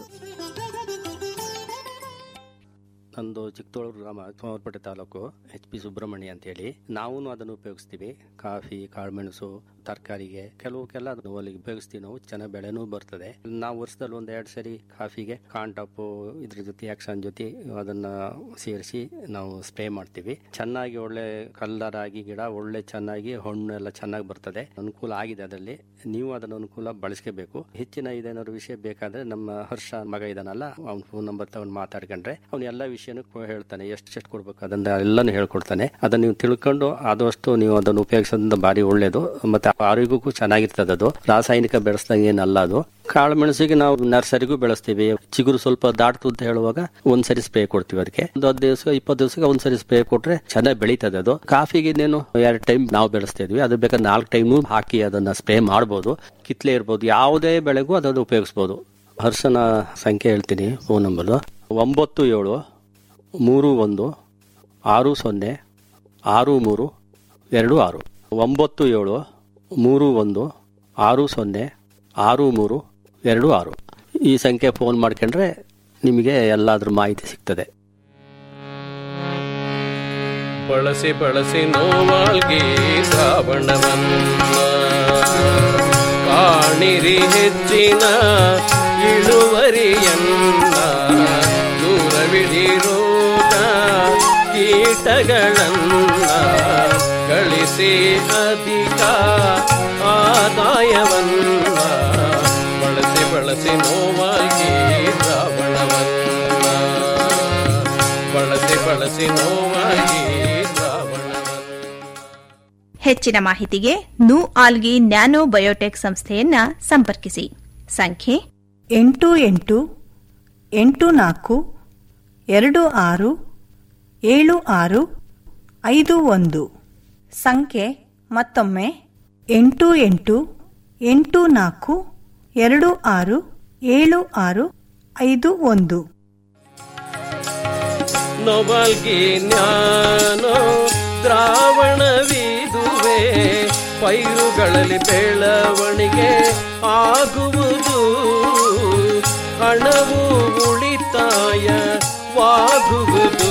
ನಂದು ಚಿಕ್ಕತೋಳೂರು ಗ್ರಾಮ ಸೋಮವಾರಪೇಟೆ ತಾಲೂಕು ಎಚ್ ಪಿ ಸುಬ್ರಹ್ಮಣ್ಯ ಅಂತೇಳಿ ನಾವು ಅದನ್ನು ಉಪಯೋಗಿಸ್ತೀವಿ ಕಾಫಿ ಕಾಳುಮೆಣಸು ತರಕಾರಿಗೆ ಕೆಲವಕ್ಕೆಲ್ಲ ಅದನ್ನು ಹೊಲಿಗೆ ಉಪಯೋಗಿಸ್ತೀವಿ ನಾವು ಚೆನ್ನಾಗಿ ಬೆಳೆನೂ ಬರ್ತದೆ ನಾವು ವರ್ಷದಲ್ಲಿ ಒಂದ್ ಎರಡು ಸರಿ ಕಾಫಿಗೆ ಕಾಂಟಾಪು ಇದ್ರ ಜೊತೆ ಆಕ್ಷನ್ ಜೊತೆ ಅದನ್ನ ಸೇರಿಸಿ ನಾವು ಸ್ಪ್ರೇ ಮಾಡ್ತೀವಿ ಚೆನ್ನಾಗಿ ಒಳ್ಳೆ ಕಲ್ಲರ್ ಆಗಿ ಗಿಡ ಒಳ್ಳೆ ಚೆನ್ನಾಗಿ ಹಣ್ಣು ಎಲ್ಲ ಚೆನ್ನಾಗಿ ಬರ್ತದೆ ಅನುಕೂಲ ಆಗಿದೆ ಅದರಲ್ಲಿ ನೀವು ಅದನ್ನ ಅನುಕೂಲ ಬಳಸ್ಕೋಬೇಕು ಹೆಚ್ಚಿನ ಇದೇನಾದ್ರು ವಿಷಯ ಬೇಕಾದ್ರೆ ನಮ್ಮ ಹರ್ಷ ಮಗ ಇದಾನಲ್ಲ ಅವ್ನ ಫೋನ್ ನಂಬರ್ ತಗೊಂಡು ಮಾತಾಡ್ಕೊಂಡ್ರೆ ಅವ್ನು ಎಲ್ಲ ವಿಷಯನೂ ಕೊ- ಹೇಳ್ತಾನೆ ಎಷ್ಟು ಎಷ್ಟು ಕೊಡ್ಬೇಕು ಅದನ್ನ ಎಲ್ಲಾನು ಹೇಳ್ಕೊಡ್ತಾನೆ ಅದನ್ನ ನೀವು ತಿಳ್ಕೊಂಡು ಆದಷ್ಟು ನೀವು ಅದನ್ನು ಉಪಯೋಗಿಸೋದ್ರಿಂದ ಬಾರಿ ಒಳ್ಳೇದು ಮತ್ತೆ ಆರೋಗ್ಯಕ್ಕೂ ಚೆನ್ನಾಗಿರ್ತದೆ ಅದು ರಾಸಾಯನಿಕ ಬೆಳೆಸ್ದಂಗೆ ಏನಲ್ಲ ಅದು ಕಾಳು ಮೆಣಸಿಗೆ ನಾವು ನರ್ಸರಿಗೂ ಬೆಳೆಸ್ತೀವಿ ಚಿಗುರು ಸ್ವಲ್ಪ ದಾಟ್ತು ಅಂತ ಹೇಳುವಾಗ ಒಂದ್ಸರಿ ಸ್ಪ್ರೇ ಕೊಡ್ತೀವಿ ಅದಕ್ಕೆ ಒಂದು ಹತ್ತು ದಿವಸ ಇಪ್ಪತ್ತು ದಿವಸಕ್ಕೆ ಒಂದ್ಸರಿ ಸ್ಪ್ರೇ ಕೊಟ್ರೆ ಚೆನ್ನಾಗಿ ಬೆಳೀತದೆ ಅದು ಕಾಫಿಗೆ ಇನ್ನೇನು ಎರಡು ಟೈಮ್ ನಾವು ಬೆಳೆಸ್ತಾ ಇದ್ವಿ ಅದು ಬೇಕಾದ್ರೆ ನಾಲ್ಕು ಟೈಮ್ ಹಾಕಿ ಅದನ್ನ ಸ್ಪ್ರೇ ಮಾಡ್ಬೋದು ಕಿತ್ಲೆ ಇರ್ಬೋದು ಯಾವುದೇ ಬೆಳೆಗೂ ಅದನ್ನು ಉಪಯೋಗಿಸ್ಬೋದು ಹರ್ಷನ ಸಂಖ್ಯೆ ಹೇಳ್ತೀನಿ ಫೋನ್ ನಂಬರ್ ಒಂಬತ್ತು ಏಳು ಮೂರು ಒಂದು ಆರು ಸೊನ್ನೆ ಆರು ಮೂರು ಎರಡು ಆರು ಒಂಬತ್ತು ಏಳು ಮೂರು ಒಂದು ಆರು ಸೊನ್ನೆ ಆರು ಮೂರು ಎರಡು ಆರು ಈ ಸಂಖ್ಯೆ ಫೋನ್ ಮಾಡ್ಕೊಂಡ್ರೆ ನಿಮಗೆ ಎಲ್ಲಾದ್ರ ಮಾಹಿತಿ ಸಿಗ್ತದೆ ಬಳಸಿ ಬಳಸಿ ನೋವಾಳ್ಗೆ ಶ್ರಾವಣವನ್ನ ಕಾಣಿರಿ ಹೆಚ್ಚಿನ ಇಳುವರಿಯನ್ನ ದೂರವಿಡಿರೋಗ ಕೀಟಗಳನ್ನ ಗಳಿಸಿ ಅಧಿಕ ಆದಾಯವನ್ನ ಬಳಸಿ ಬಳಸಿ ನೋವಾಗಿ ಶ್ರಾವಣವನ್ನ ಬಳಸಿ ಬಳಸಿ ನೋವಾಗಿ ಹೆಚ್ಚಿನ ಮಾಹಿತಿಗೆ ನು ಆಲ್ಗಿ ನ್ಯಾನೋ ಬಯೋಟೆಕ್ ಸಂಸ್ಥೆಯನ್ನ ಸಂಪರ್ಕಿಸಿ ಸಂಖ್ಯೆ ಎಂಟು ಎಂಟು ಎಂಟು ನಾಲ್ಕು ಎರಡು ಆರು ಏಳು ಆರು ಐದು ಒಂದು ಸಂಖ್ಯೆ ಮತ್ತೊಮ್ಮೆ ಎಂಟು ಎಂಟು ಎಂಟು ನಾಲ್ಕು ಎರಡು ಆರು ಏಳು ಆರು ಐದು ಒಂದು ನೊಬಲ್ಗಿ ಜ್ಞಾನೋ ದ್ರಾವಣವಿದುವೆ ಪೈರುಗಳಲ್ಲಿ ಬೆಳವಣಿಗೆ ಆಗುವುದು ಹಣವು ಉಳಿತಾಯವಾಗುವುದು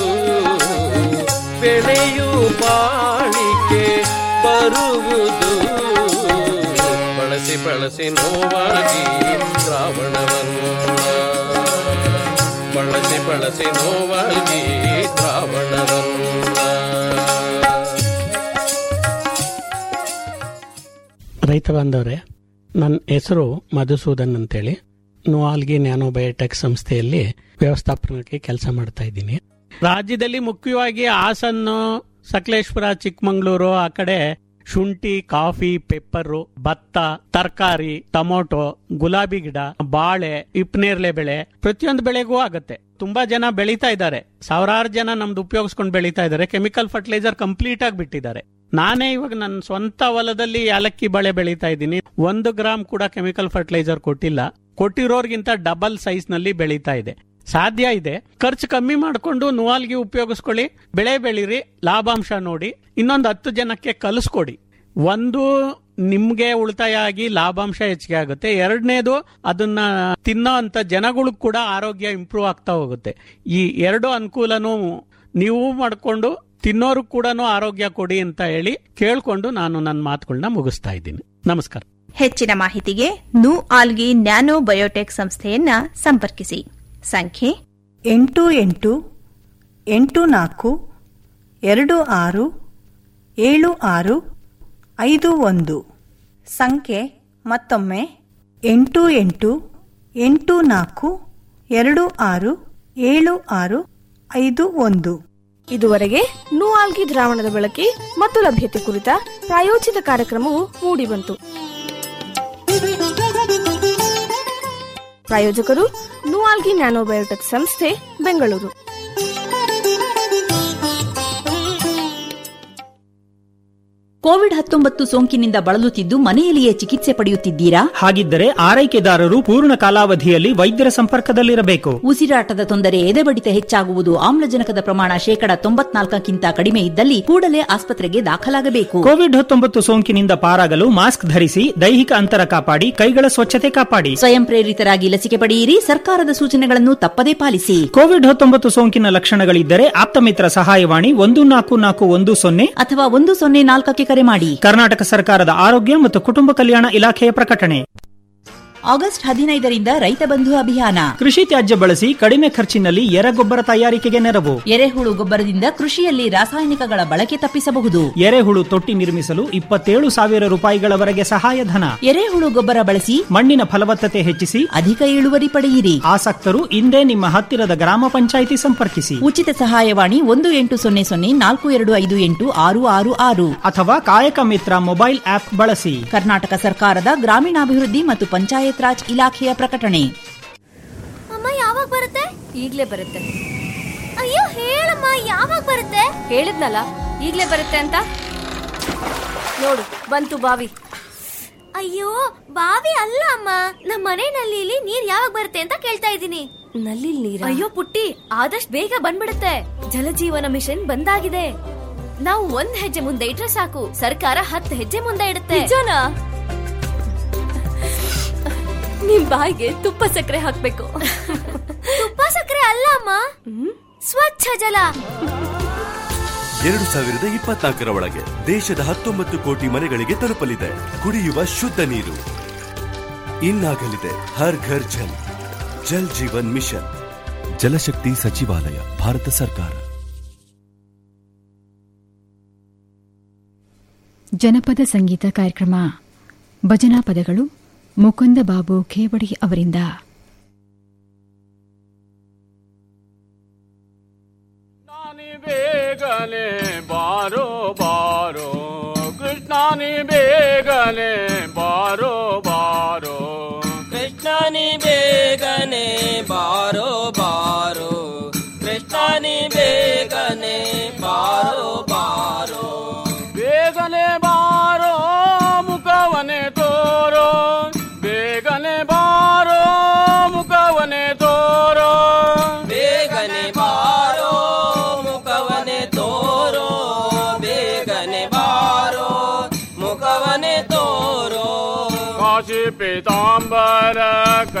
ಬೆಳೆಯು ಬಾಳಿಕೆ ಬರುವುದು ಬಳಸಿ ಬಳಸಿ ನೋವಾಗಿ ದ್ರಾವಣವನ್ನು ಬಳಸಿ ಬಳಸಿ ನೋವಾಗಿ ದ್ರಾವಣವನ್ನು ರೈತ ಬಾಂಧವರೇ ನನ್ನ ಹೆಸರು ಮಧುಸೂದನ್ ಅಂತೇಳಿ ನುವಾಲ್ಗಿ ನ್ಯಾನೋಬಯೋಟೆಕ್ ಸಂಸ್ಥೆಯಲ್ಲಿ ವ್ಯವಸ್ಥಾಪನಕ್ಕೆ ಕೆಲಸ ಮಾಡ್ತಾ ಇದ್ದೀನಿ ರಾಜ್ಯದಲ್ಲಿ ಮುಖ್ಯವಾಗಿ ಹಾಸನ್ನು ಸಕಲೇಶ್ಪುರ ಚಿಕ್ಕಮಂಗ್ಳೂರು ಆ ಕಡೆ ಶುಂಠಿ ಕಾಫಿ ಪೆಪ್ಪರು ಭತ್ತ ತರಕಾರಿ ಟೊಮೊಟೊ ಗುಲಾಬಿ ಗಿಡ ಬಾಳೆ ಇಪ್ನೇರ್ಲೆ ಬೆಳೆ ಪ್ರತಿಯೊಂದು ಬೆಳೆಗೂ ಆಗತ್ತೆ ತುಂಬಾ ಜನ ಬೆಳೀತಾ ಇದ್ದಾರೆ ಸಾವಿರಾರು ಜನ ನಮ್ದು ಉಪಯೋಗಿಸ್ಕೊಂಡು ಬೆಳೀತಾ ಇದ್ದಾರೆ ಕೆಮಿಕಲ್ ಫರ್ಟಿಲೈಸರ್ ಕಂಪ್ಲೀಟ್ ಆಗಿ ಬಿಟ್ಟಿದ್ದಾರೆ ನಾನೇ ಇವಾಗ ನನ್ನ ಸ್ವಂತ ಹೊಲದಲ್ಲಿ ಯಾಲಕ್ಕಿ ಬಳೆ ಬೆಳೀತಾ ಇದ್ದೀನಿ ಒಂದು ಗ್ರಾಮ್ ಕೂಡ ಕೆಮಿಕಲ್ ಫರ್ಟಿಲೈಸರ್ ಕೊಟ್ಟಿಲ್ಲ ಕೊಟ್ಟಿರೋರ್ಗಿಂತ ಡಬಲ್ ಸೈಜ್ ನಲ್ಲಿ ಬೆಳೀತಾ ಇದೆ ಸಾಧ್ಯ ಇದೆ ಖರ್ಚು ಕಮ್ಮಿ ಮಾಡಿಕೊಂಡು ನುವಾಲ್ಗಿ ಉಪಯೋಗಿಸ್ಕೊಳ್ಳಿ ಬೆಳೆ ಬೆಳೀರಿ ಲಾಭಾಂಶ ನೋಡಿ ಇನ್ನೊಂದು ಹತ್ತು ಜನಕ್ಕೆ ಕಲಿಸ್ಕೊಡಿ ಒಂದು ನಿಮ್ಗೆ ಉಳಿತಾಯ ಆಗಿ ಲಾಭಾಂಶ ಹೆಚ್ಚಿಗೆ ಆಗುತ್ತೆ ಎರಡನೇದು ಅದನ್ನ ತಿನ್ನೋ ಅಂತ ಜನಗಳಿಗೆ ಕೂಡ ಆರೋಗ್ಯ ಇಂಪ್ರೂವ್ ಆಗ್ತಾ ಹೋಗುತ್ತೆ ಈ ಎರಡು ಅನುಕೂಲನೂ ನೀವು ಮಾಡ್ಕೊಂಡು ತಿನ್ನೋರು ಕೂಡ ಆರೋಗ್ಯ ಕೊಡಿ ಅಂತ ಹೇಳಿ ಕೇಳ್ಕೊಂಡು ನಾನು ನನ್ನ ಮಾತುಗಳನ್ನ ಮುಗಿಸ್ತಾ ಇದ್ದೀನಿ ನಮಸ್ಕಾರ ಹೆಚ್ಚಿನ ಮಾಹಿತಿಗೆ ನು ಆಲ್ಗಿ ನ್ಯಾನೋ ಬಯೋಟೆಕ್ ಸಂಸ್ಥೆಯನ್ನ ಸಂಪರ್ಕಿಸಿ ಸಂಖ್ಯೆ ಎಂಟು ಎಂಟು ಎಂಟು ನಾಲ್ಕು ಎರಡು ಆರು ಏಳು ಆರು ಐದು ಒಂದು ಸಂಖ್ಯೆ ಮತ್ತೊಮ್ಮೆ ಎಂಟು ಎಂಟು ಎಂಟು ನಾಲ್ಕು ಎರಡು ಆರು ಏಳು ಆರು ಐದು ಒಂದು ಇದುವರೆಗೆ ನೂಆಲ್ಗಿ ದ್ರಾವಣದ ಬಳಕೆ ಮತ್ತು ಲಭ್ಯತೆ ಕುರಿತ ಪ್ರಾಯೋಜಿತ ಕಾರ್ಯಕ್ರಮವು ಮೂಡಿಬಂತು ಪ್ರಾಯೋಜಕರು ನೂಆಲ್ಗಿ ನ್ಯಾನೋಬಯೋಟೆಕ್ ಸಂಸ್ಥೆ ಬೆಂಗಳೂರು ಕೋವಿಡ್ ಹತ್ತೊಂಬತ್ತು ಸೋಂಕಿನಿಂದ ಬಳಲುತ್ತಿದ್ದು ಮನೆಯಲ್ಲಿಯೇ ಚಿಕಿತ್ಸೆ ಪಡೆಯುತ್ತಿದ್ದೀರಾ ಹಾಗಿದ್ದರೆ ಆರೈಕೆದಾರರು ಪೂರ್ಣ ಕಾಲಾವಧಿಯಲ್ಲಿ ವೈದ್ಯರ ಸಂಪರ್ಕದಲ್ಲಿರಬೇಕು ಉಸಿರಾಟದ ತೊಂದರೆ ಎದೆಬಡಿತ ಹೆಚ್ಚಾಗುವುದು ಆಮ್ಲಜನಕದ ಪ್ರಮಾಣ ಶೇಕಡ ತೊಂಬತ್ನಾಲ್ಕಕ್ಕಿಂತ ಕಡಿಮೆ ಇದ್ದಲ್ಲಿ ಕೂಡಲೇ ಆಸ್ಪತ್ರೆಗೆ ದಾಖಲಾಗಬೇಕು ಕೋವಿಡ್ ಹತ್ತೊಂಬತ್ತು ಸೋಂಕಿನಿಂದ ಪಾರಾಗಲು ಮಾಸ್ಕ್ ಧರಿಸಿ ದೈಹಿಕ ಅಂತರ ಕಾಪಾಡಿ ಕೈಗಳ ಸ್ವಚ್ಛತೆ ಕಾಪಾಡಿ ಸ್ವಯಂ ಪ್ರೇರಿತರಾಗಿ ಲಸಿಕೆ ಪಡೆಯಿರಿ ಸರ್ಕಾರದ ಸೂಚನೆಗಳನ್ನು ತಪ್ಪದೇ ಪಾಲಿಸಿ ಕೋವಿಡ್ ಹತ್ತೊಂಬತ್ತು ಸೋಂಕಿನ ಲಕ್ಷಣಗಳಿದ್ದರೆ ಆಪ್ತಮಿತ್ರ ಸಹಾಯವಾಣಿ ಒಂದು ನಾಲ್ಕು ನಾಲ್ಕು ಒಂದು ಸೊನ್ನೆ ಅಥವಾ ಒಂದು ಸೊನ್ನೆ ನಾಲ್ಕಕ್ಕೆ ಕರೆ ಮಾಡಿ ಕರ್ನಾಟಕ ಸರ್ಕಾರದ ಆರೋಗ್ಯ ಮತ್ತು ಕುಟುಂಬ ಕಲ್ಯಾಣ ಇಲಾಖೆಯ ಪ್ರಕಟಣೆ ಆಗಸ್ಟ್ ಹದಿನೈದರಿಂದ ರೈತ ಬಂಧು ಅಭಿಯಾನ ಕೃಷಿ ತ್ಯಾಜ್ಯ ಬಳಸಿ ಕಡಿಮೆ ಖರ್ಚಿನಲ್ಲಿ ಎರೆಗೊಬ್ಬರ ತಯಾರಿಕೆಗೆ ನೆರವು ಎರೆಹುಳು ಗೊಬ್ಬರದಿಂದ ಕೃಷಿಯಲ್ಲಿ ರಾಸಾಯನಿಕಗಳ ಬಳಕೆ ತಪ್ಪಿಸಬಹುದು ಎರೆಹುಳು ತೊಟ್ಟಿ ನಿರ್ಮಿಸಲು ಇಪ್ಪತ್ತೇಳು ಸಾವಿರ ರೂಪಾಯಿಗಳವರೆಗೆ ಸಹಾಯಧನ ಎರೆಹುಳು ಗೊಬ್ಬರ ಬಳಸಿ ಮಣ್ಣಿನ ಫಲವತ್ತತೆ ಹೆಚ್ಚಿಸಿ ಅಧಿಕ ಇಳುವರಿ ಪಡೆಯಿರಿ ಆಸಕ್ತರು ಇಂದೇ ನಿಮ್ಮ ಹತ್ತಿರದ ಗ್ರಾಮ ಪಂಚಾಯಿತಿ ಸಂಪರ್ಕಿಸಿ ಉಚಿತ ಸಹಾಯವಾಣಿ ಒಂದು ಎಂಟು ಸೊನ್ನೆ ಸೊನ್ನೆ ನಾಲ್ಕು ಎರಡು ಐದು ಎಂಟು ಆರು ಆರು ಆರು ಅಥವಾ ಕಾಯಕ ಮಿತ್ರ ಮೊಬೈಲ್ ಆಪ್ ಬಳಸಿ ಕರ್ನಾಟಕ ಸರ್ಕಾರದ ಗ್ರಾಮೀಣಾಭಿವೃದ್ಧಿ ಮತ್ತು ಪಂಚಾಯತ್ ರಾಜ್ ಇಲಾಖೆಯ ಪ್ರಕಟಣೆ ಅಮ್ಮ ಯಾವಾಗ ಬರುತ್ತೆ ಈಗ್ಲೇ ಬರುತ್ತೆ ಅಯ್ಯೋ ಹೇಳಮ್ಮ ಯಾವಾಗ ಬರುತ್ತೆ ಹೇಳಿದ್ನಲ್ಲ ಈಗ್ಲೇ ಬರುತ್ತೆ ಅಂತ ನೋಡು ಬಂತು ಬಾವಿ ಅಯ್ಯೋ ಬಾವಿ ಅಲ್ಲ ಅಮ್ಮ ನಮ್ಮ ಮನೆ ನಲ್ಲಿಲಿ ನೀರ್ ಯಾವಾಗ ಬರುತ್ತೆ ಅಂತ ಕೇಳ್ತಾ ಇದ್ದೀನಿ ನಲ್ಲಿ ನೀರ ಅಯ್ಯೋ ಪುಟ್ಟಿ ಆದಷ್ಟು ಬೇಗ ಬಂದ್ಬಿಡುತ್ತೆ ಜಲಜೀವನ ಮಿಷನ್ ಬಂದಾಗಿದೆ ನಾವು ಒಂದ್ ಹೆಜ್ಜೆ ಮುಂದೆ ಇಟ್ರೆ ಸಾಕು ಸರ್ಕಾರ ಹತ್ತು ಹೆಜ್ಜೆ ಮುಂದೆ ಇಡುತ್ತೆ ನಿಜನಾ ನಿಮ್ ಬಾಯಿಗೆ ತುಪ್ಪ ಸಕ್ಕರೆ ಹಾಕ್ಬೇಕು ತುಪ್ಪ ಸಕ್ಕರೆ ಅಲ್ಲ ಅಮ್ಮ ಸ್ವಚ್ಛ ಜಲ ಎರಡು ಸಾವಿರದ ಇಪ್ಪತ್ನಾಲ್ಕರ ಒಳಗೆ ದೇಶದ ಹತ್ತೊಂಬತ್ತು ಕೋಟಿ ಮನೆಗಳಿಗೆ ತಲುಪಲಿದೆ ಕುಡಿಯುವ ಶುದ್ಧ ನೀರು ಇನ್ನಾಗಲಿದೆ ಹರ್ ಘರ್ ಜಲ್ ಜಲ್ ಜೀವನ್ ಮಿಷನ್ ಜಲಶಕ್ತಿ ಸಚಿವಾಲಯ ಭಾರತ ಸರ್ಕಾರ ಜನಪದ ಸಂಗೀತ ಕಾರ್ಯಕ್ರಮ ಭಜನಾ ಪದಗಳು ಮುಕುಂದ ಬಾಬು ಖೇವಡಿ ಅವರಿಂದ ಬೇಗನೆ ಬಾರೋ ಬಾರೋ ಕೃಷ್ಣಾನಿ ಬೇಗನೆ ಬಾರೋ ಬಾರೋ ಕೃಷ್ಣನಿ ಬೇಗನೆ ಬಾರೋ ಬಾರೋ ಕೃಷ್ಣನಿ ಬೇಗನೆ ಬಾರೋ ಬಾರೋ ಬೇಗನೆ ಬಾರೋ ಮುಖವನೆ ತೋರೋ ಬೇಗನೆ ಬಾರೋ ಮುಖವನೆ ತೋರೋ ಬೇಗನೆ ಬಾರೋ ಮುಖವನೆ ತೋರೋ ಬೇಗನೆ ಬಾರೋ ಮುಖವನೆ ತೋರೋ ಕಾಶಿ ಪೀತಾಂಬರ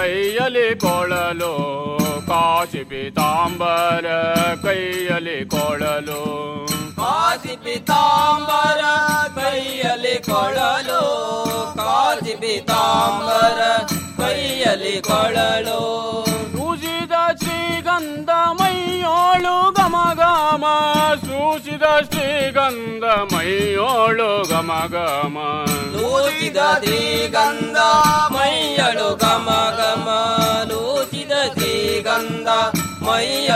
ಕೈಯಲ್ಲಿ ಕೊಳಲು ಕಾಶಿ ಪೀತಾಂಬರ ಕೈಯಲ್ಲಿ ಕೊಳಲು ಕಾಸಿ ಪಿತಾಂಬರ ಕೈಯಲ್ಲಿ ಕೊಳಲು ಕಾಸಿ ಪಿತಾಂಬರ ಕೈಯಲ್ಲಿ ಕೊಳಲು ಸೂಸಿದ ಶ್ರೀಗಂಧ ಮೈಯೋಳು ಗಮ ಗಮ ಸೂಸಿದ ಶ್ರೀಗಂಧ ಮೈಯೋಳು ಗಮ ಗಮ ಲೂಚಿದ ಶ್ರೀಗಂಧ ಮೈಯಳು ಗಮ ಗಮ ಲೂಚಿದ ಶ್ರೀಗಂಧ ಮೈಯ